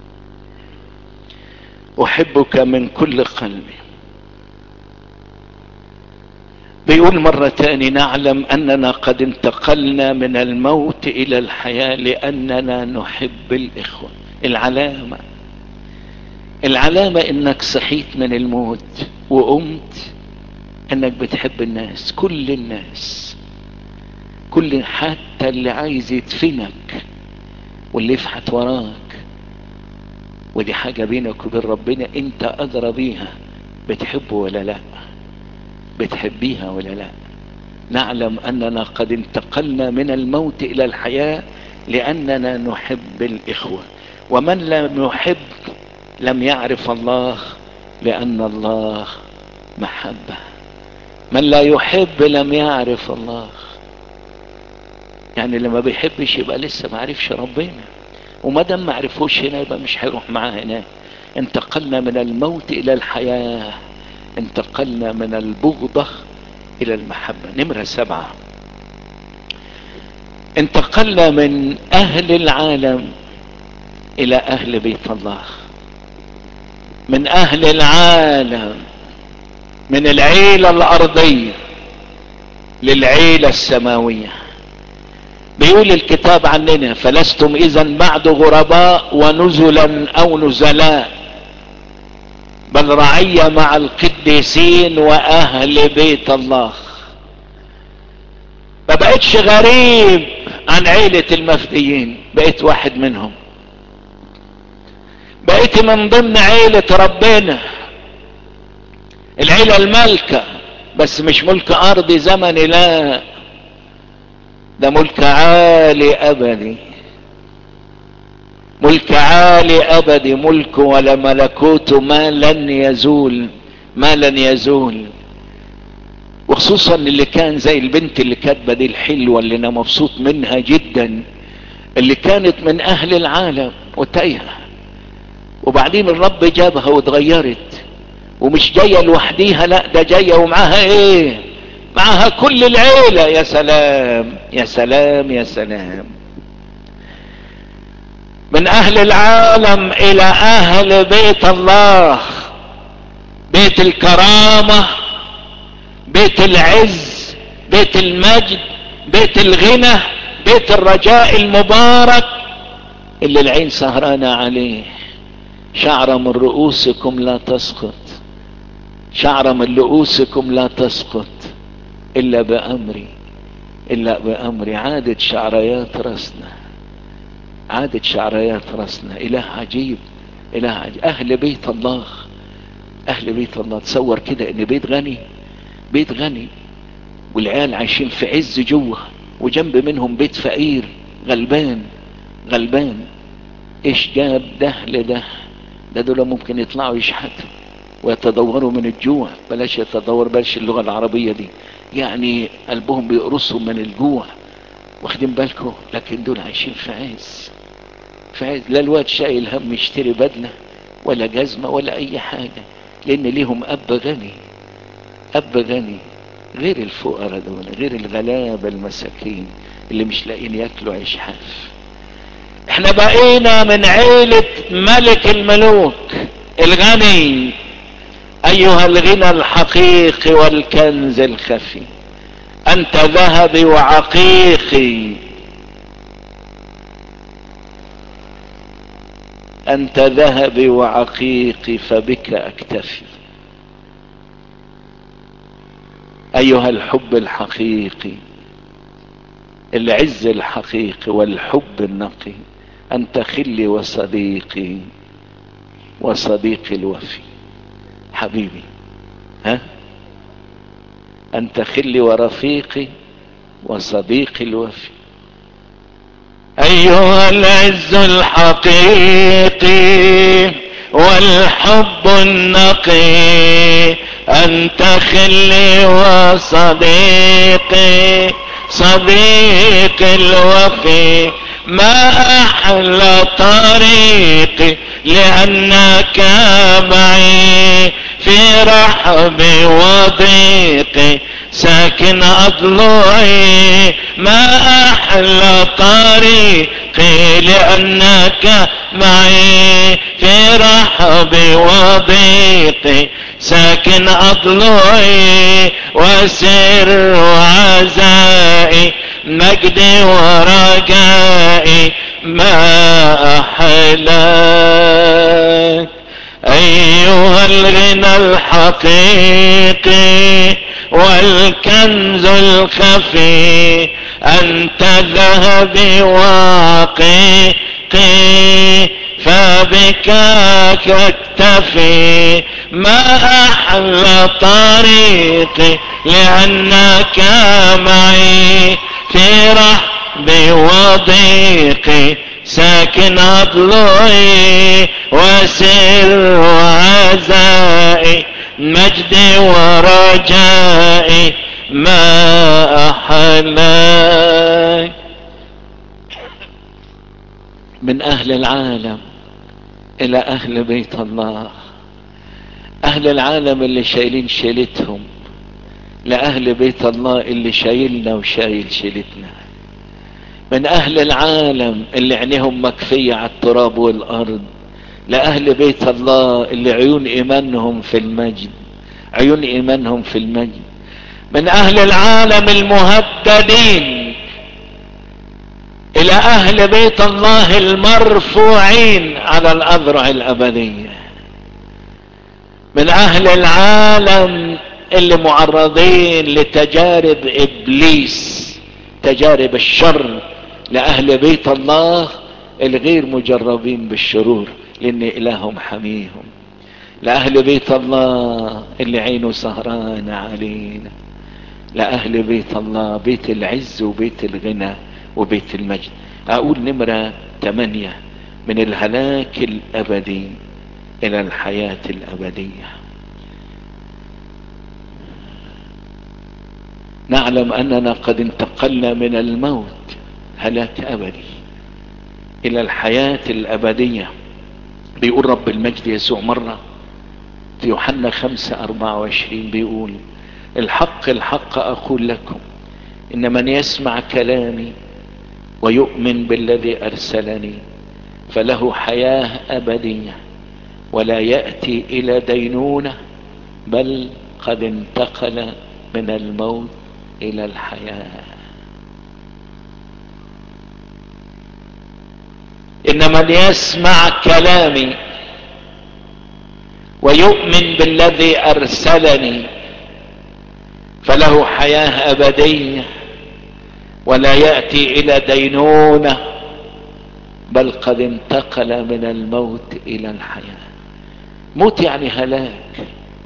احبك من كل قلبي بيقول مرة تاني نعلم اننا قد انتقلنا من الموت الى الحياة لاننا نحب الاخوة العلامة العلامة انك صحيت من الموت وقمت انك بتحب الناس كل الناس كل حتى اللي عايز يدفنك واللي يفحت وراك ودي حاجة بينك وبين ربنا انت ادرى بيها بتحبه ولا لا بتحبيها ولا لا نعلم اننا قد انتقلنا من الموت الى الحياة لاننا نحب الاخوة ومن لم يحب لم يعرف الله لان الله محبة من لا يحب لم يعرف الله يعني لما بيحبش يبقى لسه ما عرفش ربنا وما دام ما عرفوش هنا يبقى مش هيروح معاه هناك انتقلنا من الموت الى الحياة انتقلنا من البغضة الى المحبة نمرة سبعة انتقلنا من اهل العالم الى اهل بيت الله من اهل العالم من العيلة الارضية للعيلة السماوية بيقول الكتاب عننا فلستم اذا بعد غرباء ونزلا او نزلاء بل رعية مع القديسين واهل بيت الله ما بقتش غريب عن عيلة المفديين بقيت واحد منهم بقيت من ضمن عيلة ربنا العيلة الملكة بس مش ملك ارضي زمني لا ده ملك عالي ابدي ملك عالي ابدي ملك ولا ملكوت ما لن يزول ما لن يزول وخصوصا اللي كان زي البنت اللي كاتبه دي الحلوه اللي انا مبسوط منها جدا اللي كانت من اهل العالم وتايهه وبعدين الرب جابها واتغيرت ومش جايه لوحديها لا ده جايه ومعاها ايه معها كل العيلة يا سلام يا سلام يا سلام من اهل العالم الى اهل بيت الله بيت الكرامة بيت العز بيت المجد بيت الغنى بيت الرجاء المبارك اللي العين سهرانة عليه شعر من رؤوسكم لا تسقط شعر من رؤوسكم لا تسقط الا بامري الا بامري عادت شعريات راسنا عادت شعريات راسنا اله عجيب اله عجيب اهل بيت الله اهل بيت الله تصور كده ان بيت غني بيت غني والعيال عايشين في عز جوه وجنب منهم بيت فقير غلبان غلبان ايش جاب ده لده ده دول ممكن يطلعوا يشحتوا ويتدوروا من الجوع بلاش يتدور بلاش اللغة العربية دي يعني قلبهم بيقرصهم من الجوع واخدين بالكم لكن دول عايشين في عز في عز لا الواد شايل هم يشتري بدلة ولا جزمة ولا اي حاجة لان ليهم اب غني اب غني غير الفقراء دول غير الغلابة المساكين اللي مش لاقيين ياكلوا عيش حاف احنا بقينا من عيلة ملك الملوك الغني ايها الغنى الحقيقي والكنز الخفي انت ذهبي وعقيقي انت ذهبي وعقيقي فبك اكتفي ايها الحب الحقيقي العز الحقيقي والحب النقي انت خلي وصديقي وصديقي الوفي حبيبي ها انت خلي ورفيقي وصديقي الوفي ايها العز الحقيقي والحب النقي انت خلي وصديقي صديقي الوفي ما احلى طريقي لانك معي في رحبي وضيقي ساكن اضلعي ما احلى طريقي لانك معي في رحبي وضيقي ساكن اضلعي وسر وعزائي مجدي ورجائي ما احلاك ايها الغنى الحقيقي والكنز الخفي انت ذهبي واقيقي فبك اكتفي ما احلى طريقي لأنك معي في رحبي وضيقي ساكن أضلعي وسر وعزائي مجدي ورجائي ما أحلاك من أهل العالم إلى أهل بيت الله أهل العالم اللي شايلين شيلتهم لأهل بيت الله اللي شايلنا وشايل شيلتنا من أهل العالم اللي عينيهم مكفية على التراب والأرض لأهل بيت الله اللي عيون إيمانهم في المجد عيون إيمانهم في المجد من أهل العالم المهددين إلى أهل بيت الله المرفوعين على الأذرع الأبدية من أهل العالم اللي معرضين لتجارب إبليس تجارب الشر لأهل بيت الله الغير مجربين بالشرور لأن إلههم حميهم لأهل بيت الله اللي عينه سهران علينا لأهل بيت الله بيت العز وبيت الغنى وبيت المجد أقول نمرة ثمانية من الهلاك الأبدي إلى الحياة الأبدية نعلم أننا قد انتقلنا من الموت هلاك أبدي إلى الحياة الأبدية بيقول رب المجد يسوع مرة في يوحنا خمسة أربعة وعشرين بيقول الحق الحق أقول لكم إن من يسمع كلامي ويؤمن بالذي أرسلني فله حياة أبدية ولا يأتي إلى دينونة بل قد انتقل من الموت إلى الحياة إن من يسمع كلامي ويؤمن بالذي أرسلني فله حياة أبدية ولا يأتي إلى دينونة بل قد انتقل من الموت إلى الحياة موت يعني هلاك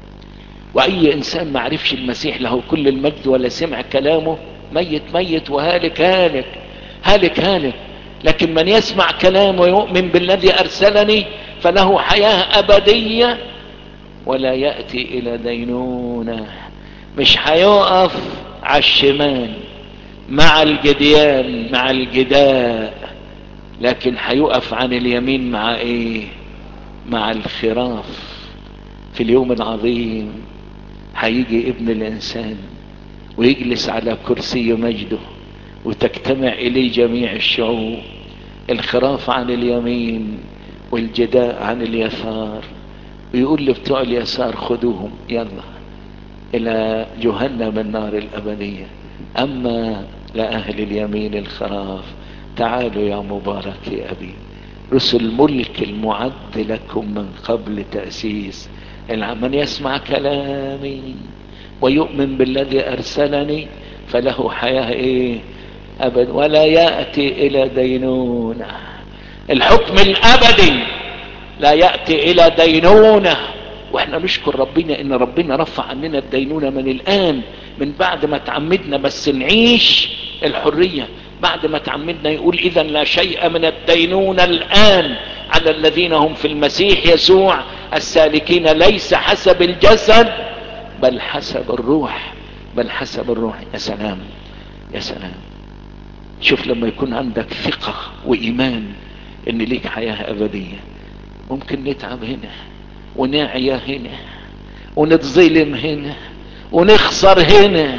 وأي إنسان ما عرفش المسيح له كل المجد ولا سمع كلامه ميت ميت وهالك هالك هالك هالك لكن من يسمع كلامه ويؤمن بالذي أرسلني فله حياة أبدية ولا يأتي إلى دينونة مش هيقف على الشمال مع الجديان مع الجداء لكن هيقف عن اليمين مع ايه مع الخراف في اليوم العظيم هيجي ابن الانسان ويجلس على كرسي مجده وتجتمع اليه جميع الشعوب الخراف عن اليمين والجداء عن اليسار ويقول لبتوع اليسار خذوهم يلا الى جهنم النار الابدية اما لأهل اليمين الخراف تعالوا يا مبارك يا ابي رسل ملك المعد لكم من قبل تأسيس من يسمع كلامي ويؤمن بالذي ارسلني فله حياة ايه ابد ولا يأتي الى دينونة الحكم الابدي لا يأتي الى دينونة واحنا نشكر ربنا ان ربنا رفع عننا الدينونة من الان من بعد ما تعمدنا بس نعيش الحرية بعد ما تعمدنا يقول اذا لا شيء من الدينونة الان على الذين هم في المسيح يسوع السالكين ليس حسب الجسد بل حسب الروح بل حسب الروح يا سلام يا سلام شوف لما يكون عندك ثقة وإيمان إن ليك حياة أبدية ممكن نتعب هنا ونعيا هنا ونتظلم هنا ونخسر هنا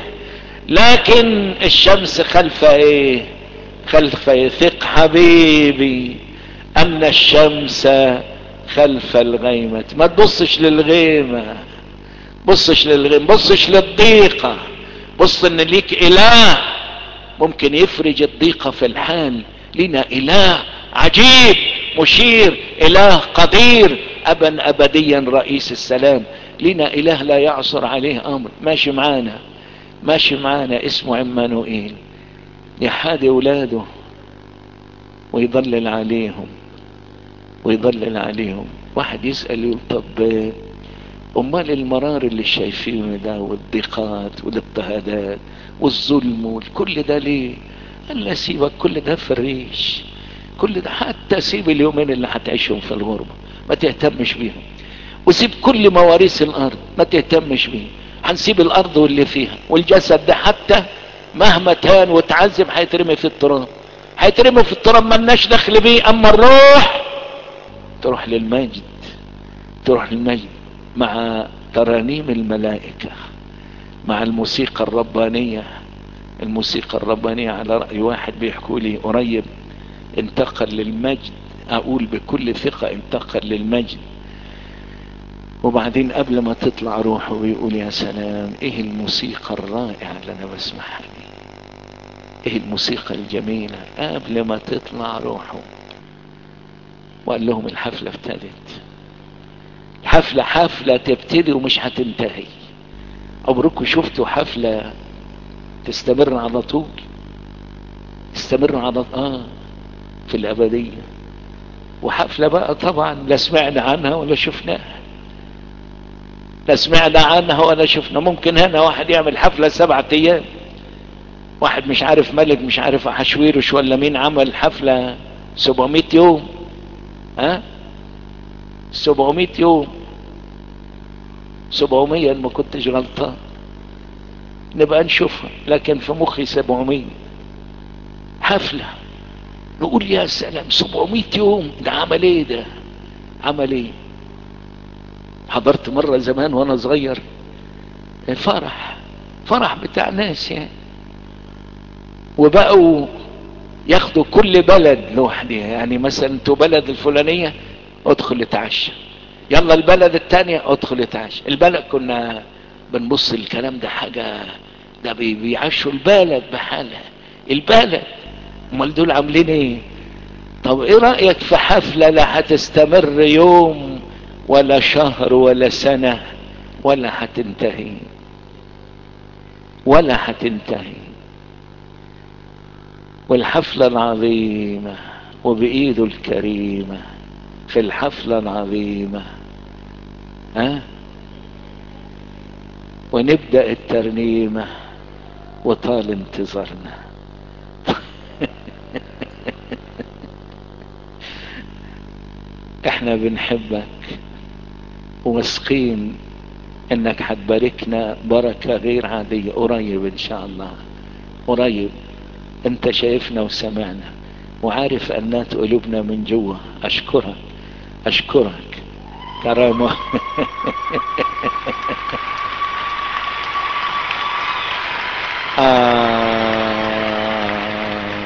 لكن الشمس خلف ايه خلف ثق حبيبي ان الشمس خلف الغيمة ما تبصش للغيمة بصش للغيمة بصش للضيقة بص ان ليك اله ممكن يفرج الضيقة في الحال لنا اله عجيب مشير اله قدير ابا ابديا رئيس السلام لنا اله لا يعصر عليه امر ماشي معانا ماشي معانا اسمه عمانوئيل يحادي اولاده ويضلل عليهم ويضلل عليهم واحد يسأل يقول طب امال المرار اللي شايفينه ده والضيقات والاضطهادات والظلم وكل ده ليه قال لا سيبك كل ده في الريش كل ده حتى سيب اليومين اللي هتعيشهم في الغربة ما تهتمش بيهم وسيب كل مواريث الارض ما تهتمش بيه هنسيب الارض واللي فيها والجسد ده حتى مهما كان وتعذب هيترمي في التراب هيترمي في التراب ملناش دخل بيه اما الروح تروح للمجد تروح للمجد مع ترانيم الملائكة مع الموسيقى الربانية الموسيقى الربانية على رأي واحد بيحكوا لي قريب انتقل للمجد اقول بكل ثقة انتقل للمجد وبعدين قبل ما تطلع روحه ويقول يا سلام ايه الموسيقى الرائعة اللي انا بسمعها دي ايه الموسيقى الجميلة قبل ما تطلع روحه وقال لهم الحفلة ابتدت حفلة حفلة تبتدي ومش هتنتهي عمركم شفتوا حفلة تستمر على طول تستمر على اه في الابدية وحفلة بقى طبعا لا سمعنا عنها ولا شفناها لا سمعنا عنها ولا شفنا ممكن هنا واحد يعمل حفلة سبعة ايام واحد مش عارف ملك مش عارف حشويرش ولا مين عمل حفلة 700 يوم ها 700 يوم 700 ما كنتش غلطان نبقى نشوفها لكن في مخي 700 حفلة نقول يا سلام 700 يوم ده عمل ايه ده عمل ايه حضرت مرة زمان وانا صغير فرح فرح بتاع ناس يعني وبقوا ياخدوا كل بلد لوحدها يعني مثلا انتوا بلد الفلانية ادخل اتعشى يلا البلد التانية ادخل اتعشى البلد كنا بنبص الكلام ده حاجة ده بيعشوا البلد بحالها البلد امال دول عاملين ايه طب ايه رأيك في حفلة لا هتستمر يوم ولا شهر ولا سنة ولا هتنتهي ولا هتنتهي والحفلة العظيمة وبإيده الكريمة في الحفلة العظيمة ها ونبدأ الترنيمة وطال انتظارنا احنا بنحبك وواثقين انك هتباركنا بركة غير عادية قريب ان شاء الله قريب انت شايفنا وسمعنا وعارف انات قلوبنا من جوه اشكرك اشكرك كرامة آه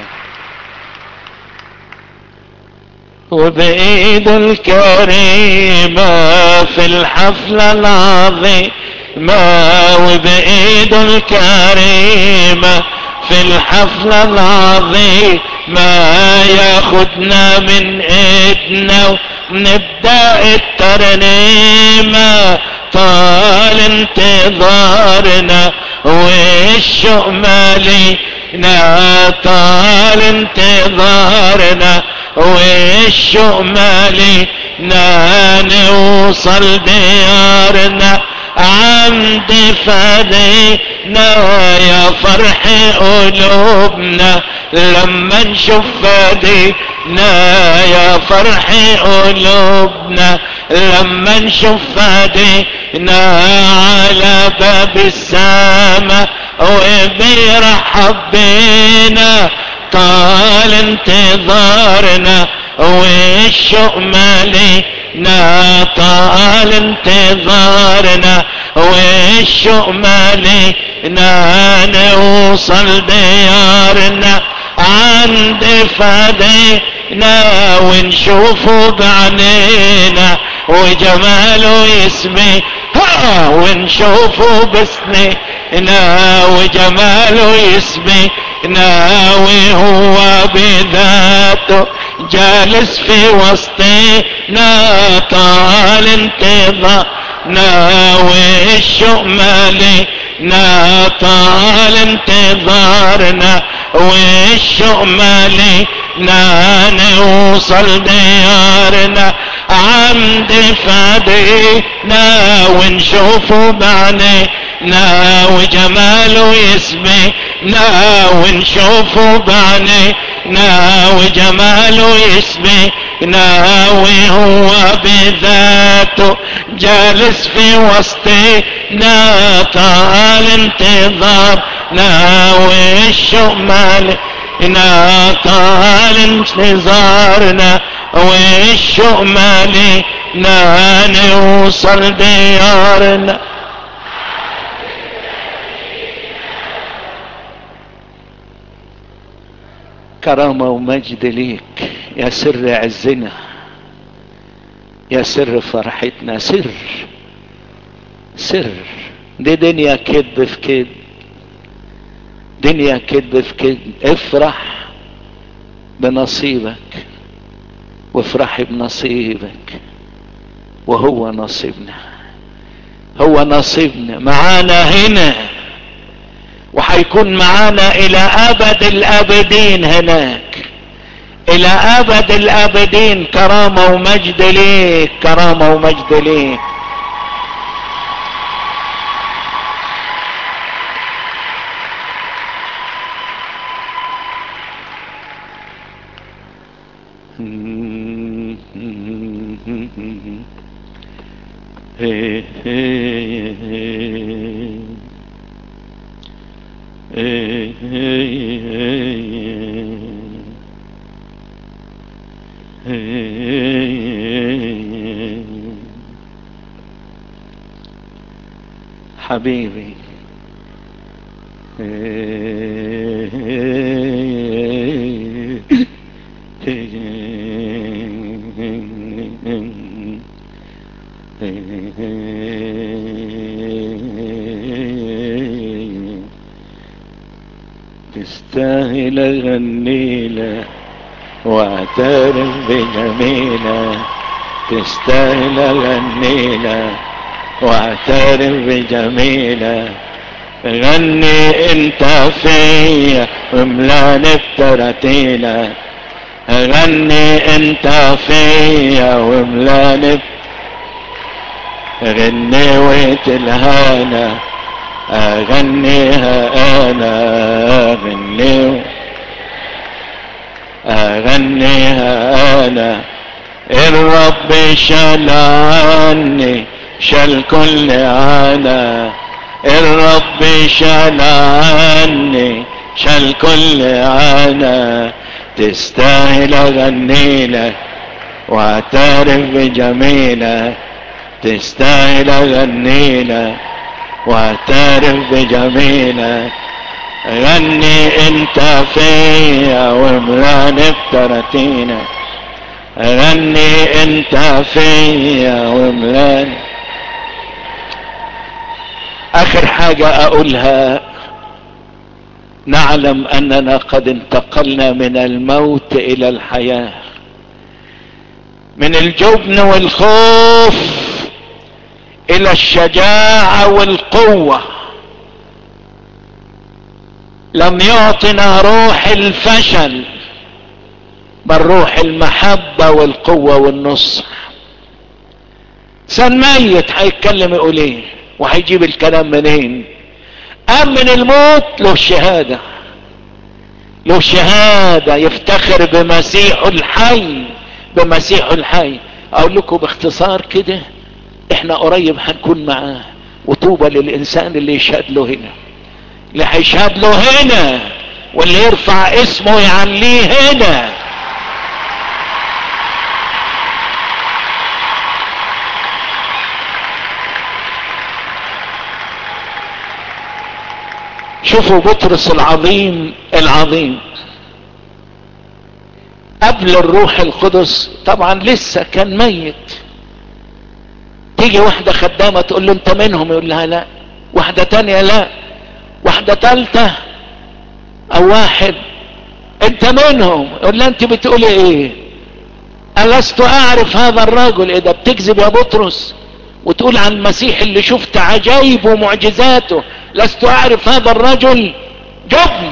وبإيد الكريمة في الحفلة العظيمة وبإيد الكريمة في الحفلة العظيمة ياخدنا من ايدنا ونبدأ الترنيمة طال انتظارنا والشوق مالينا طال انتظارنا والشوق مالينا نوصل ديارنا عند فدينا يا فرح قلوبنا لما نشوف فدينا يا فرح قلوبنا لما نشوف فدينا على باب السماء وبيرحب بينا طال انتظارنا والشوق مالينا طال انتظارنا والشوق مالينا نوصل ديارنا عند فدينا ونشوفه بعينينا وجماله يسمي ها ونشوفه بسنينا وجماله يسمي ناوي هو بذاته جالس في وسطنا طال انتظارنا والشوق مالينا طال انتظارنا والشوق مالينا نوصل ديارنا عمد فدينا ونشوفه بعنينا وجماله يسمينا ونشوفه بعنينا وجماله يسمينا وهو بذاته جالس في وسطنا طال انتظارنا والشوق مالنا طال انتظارنا والشوق مالنا نوصل ديارنا كرامة ومجد ليك يا سر عزنا يا سر فرحتنا سر سر دي دنيا كذب في كذب دنيا كذب في كذب افرح بنصيبك وافرحي بنصيبك وهو نصيبنا هو نصيبنا معانا هنا وحيكون معانا الى ابد الابدين هناك الى ابد الابدين كرامة ومجد ليك كرامة ومجد ليك حبيبي تستاهل اغني له واعترف بجميله تستاهل اغني له واعترف بجميله غني انت فيا وملاني بترتيلة غني انت فيا وملاني غني ويت الهانا اغنيها انا اغني اغنيها انا الرب شال عني شال كل عنا الرب شال عني شال كل عنا تستاهل اغني لك واعترف بجميلك تستاهل اغني لك واعترف بجميلك غني انت فيا وملاني بترتينك غني انت فيا وملاني اخر حاجة اقولها نعلم اننا قد انتقلنا من الموت الى الحياة من الجبن والخوف الى الشجاعة والقوة لم يعطنا روح الفشل بل روح المحبة والقوة والنصح انسان ميت هيتكلم يقول ايه وهيجيب الكلام منين قام من الموت له الشهادة له شهادة يفتخر بمسيحه الحي بمسيحه الحي اقول لكم باختصار كده احنا قريب هنكون معاه وطوبى للانسان اللي يشهد له هنا اللي هيشهد له هنا واللي يرفع اسمه يعليه هنا شوفوا بطرس العظيم العظيم قبل الروح القدس طبعا لسه كان ميت تيجي واحدة خدامة تقول له انت منهم يقول لها لا واحدة تانية لا واحدة تالتة او واحد انت منهم يقول لها انت بتقولي ايه ألست اعرف هذا الرجل اذا بتكذب يا بطرس وتقول عن المسيح اللي شفت عجائبه ومعجزاته لست اعرف هذا الرجل جبن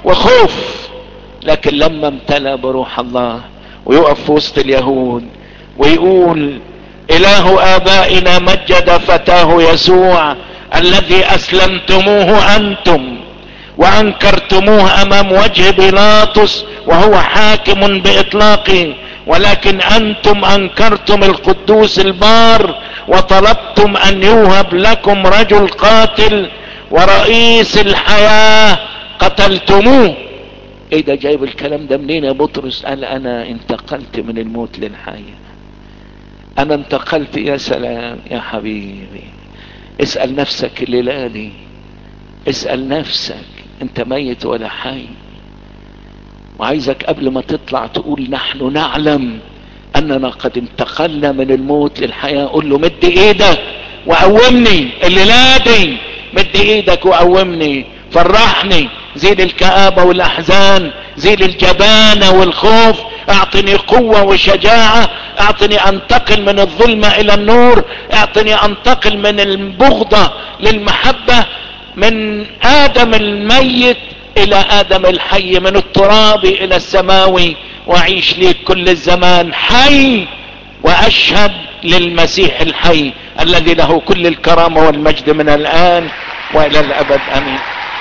وخوف لكن لما امتلأ بروح الله ويقف في وسط اليهود ويقول اله ابائنا مجد فتاه يسوع الذي اسلمتموه انتم وانكرتموه امام وجه بيلاطس وهو حاكم باطلاقه ولكن انتم انكرتم القدوس البار وطلبتم ان يوهب لكم رجل قاتل ورئيس الحياة قتلتموه ايه ده جايب الكلام ده منين يا بطرس قال انا انتقلت من الموت للحياة انا انتقلت يا سلام يا حبيبي اسأل نفسك الليلة دي اسأل نفسك انت ميت ولا حي وعايزك قبل ما تطلع تقول نحن نعلم اننا قد انتقلنا من الموت للحياة قول له مد ايدك وقومني الليلة دي مد ايدك وقومني فرحني زيل الكآبة والاحزان زيل الجبانة والخوف اعطني قوة وشجاعة اعطني انتقل من الظلمة الى النور اعطني انتقل من البغضة للمحبة من ادم الميت الى ادم الحي من التراب الى السماوي واعيش ليك كل الزمان حي واشهد للمسيح الحي الذي له كل الكرامة والمجد من الان والى الابد امين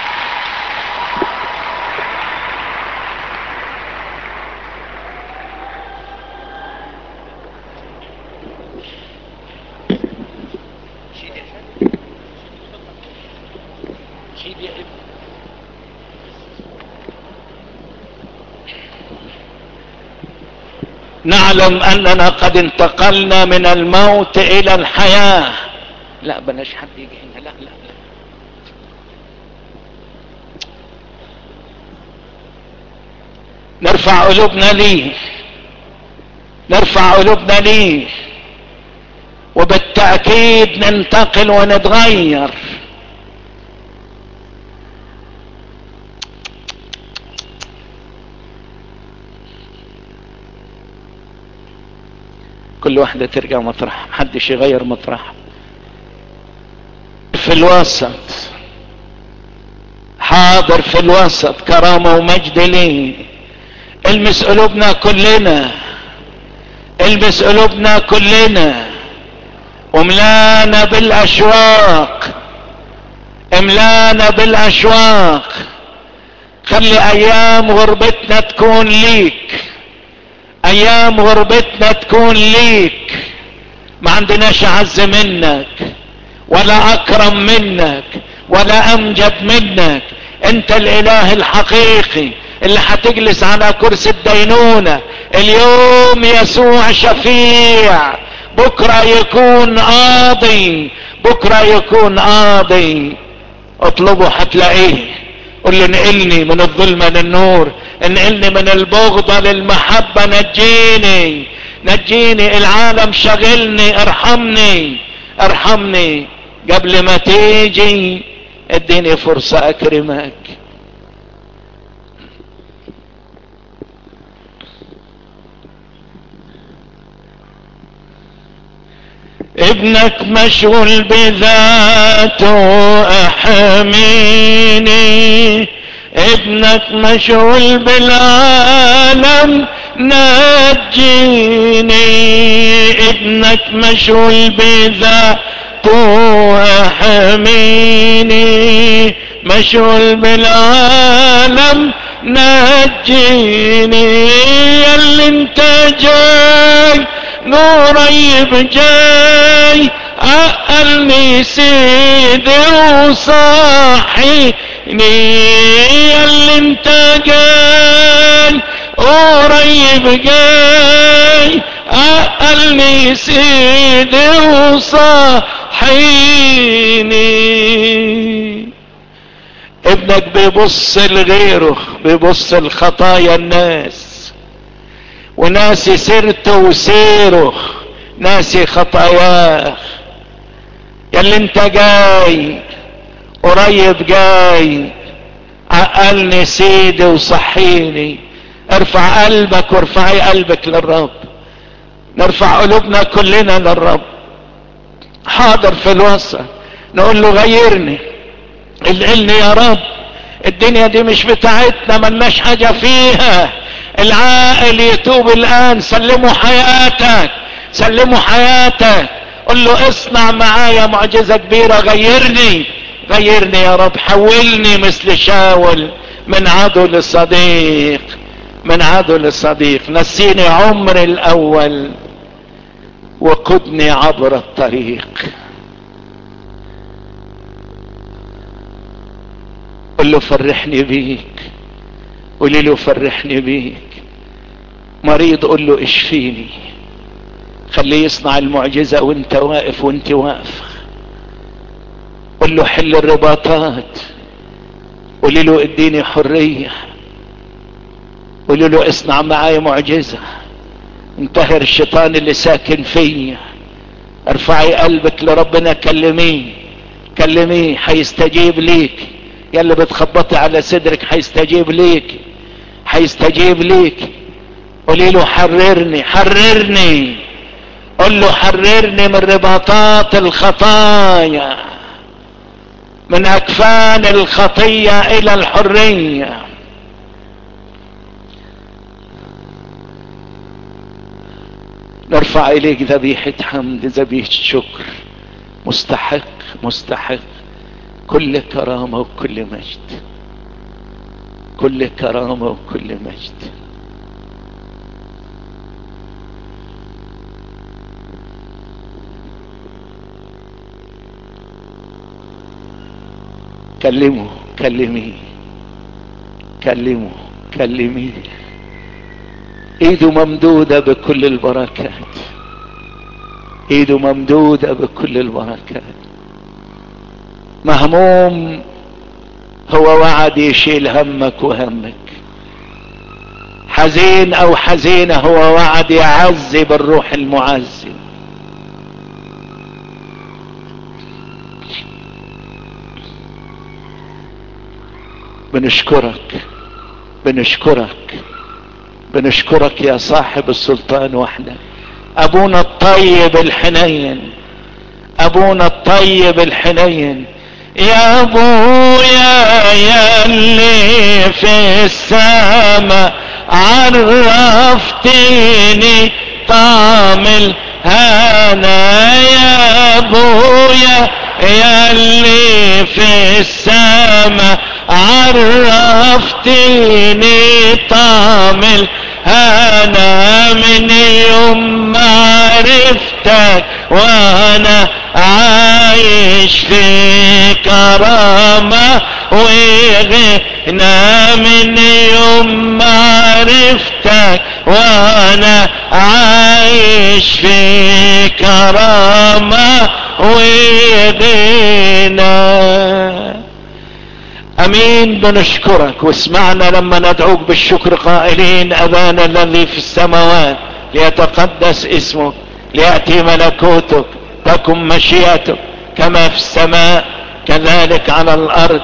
نعلم اننا قد انتقلنا من الموت الى الحياة لا بلاش حد يجي هنا لا لا, لا. نرفع قلوبنا ليه نرفع قلوبنا ليه وبالتأكيد ننتقل ونتغير كل واحدة ترجع مطرح محدش يغير مطرح في الوسط حاضر في الوسط كرامة ومجد ليه المس قلوبنا كلنا المس قلوبنا كلنا وملانا بالاشواق املانا بالاشواق خلي ايام غربتنا تكون ليك ايام غربتنا تكون ليك ما عندناش اعز منك ولا اكرم منك ولا امجد منك انت الاله الحقيقي اللي هتجلس على كرسي الدينونة اليوم يسوع شفيع بكرة يكون قاضي بكرة يكون قاضي اطلبه هتلاقيه قل لي انقلني من الظلمة للنور انقلني من البغضة للمحبة نجيني نجيني العالم شغلني ارحمني ارحمني قبل ما تيجي اديني فرصة اكرمك ابنك مشغول بذاته احميني ابنك مشغول بالعالم نجيني ابنك مشغول بذاته احميني مشغول بالعالم نجيني اللي انت جاي قريب جاي عقلني سيدي وصاحيني اللي انت جاي قريب جاي عقلني سيدي وصاحيني ابنك بيبص لغيره بيبص لخطايا الناس وناسي سيرته وسيره ناسي خطاياه ياللي انت جاي قريب جاي عقلني سيدي وصحيني ارفع قلبك وارفعي قلبك للرب نرفع قلوبنا كلنا للرب حاضر في الوسط نقول له غيرني القلني يا رب الدنيا دي مش بتاعتنا ملناش حاجة فيها العاقل يتوب الان سلموا حياتك سلمه حياتك قل له اصنع معايا معجزة كبيرة غيرني غيرني يا رب حولني مثل شاول من عدو لصديق من عدو لصديق نسيني عمري الاول وقدني عبر الطريق قل له فرحني بيك قولي له فرحني بيك مريض قل له اشفيني خليه يصنع المعجزة وانت واقف وانت واقف قل له حل الرباطات قولي له اديني حرية قولي له اصنع معايا معجزة انتهر الشيطان اللي ساكن فيا ارفعي قلبك لربنا كلميه كلميه حيستجيب ليك يا اللي بتخبطي على صدرك حيستجيب ليك حيستجيب ليك قولي له حررني حررني قل له حررني من رباطات الخطايا من اكفان الخطية الى الحرية نرفع اليك ذبيحة حمد ذبيحة شكر مستحق مستحق كل كرامة وكل مجد كل كرامة وكل مجد كلمه كلميه كلمه كلميه ايده ممدودة بكل البركات ايده ممدودة بكل البركات مهموم هو وعد يشيل همك وهمك حزين او حزينة هو وعد يعزي بالروح المعزي بنشكرك بنشكرك بنشكرك يا صاحب السلطان وحدك ابونا الطيب الحنين ابونا الطيب الحنين يا ابويا يا اللي في السماء عرفتني طعم الهنا يا ابويا يا اللي في السماء عرفتني طعم الهنا من يوم ما عرفتك وانا عايش في كرامة وغنى من يوم ما عرفتك وانا عايش في كرامة وغنى امين بنشكرك واسمعنا لما ندعوك بالشكر قائلين ابانا الذي في السماوات ليتقدس اسمك لياتي ملكوتك تكن مشيئتك كما في السماء كذلك على الارض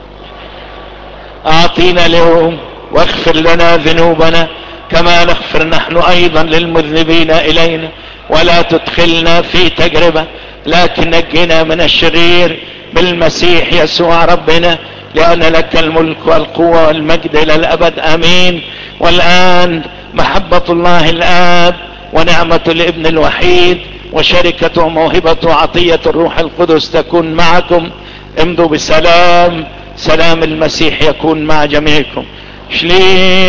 اعطينا اليوم واغفر لنا ذنوبنا كما نغفر نحن ايضا للمذنبين الينا ولا تدخلنا في تجربة لكن نجنا من الشرير بالمسيح يسوع ربنا لأن لك الملك والقوة والمجد إلى الأبد أمين والآن محبة الله الآب ونعمة الابن الوحيد وشركة وموهبة وعطية الروح القدس تكون معكم امضوا بسلام سلام المسيح يكون مع جميعكم شليم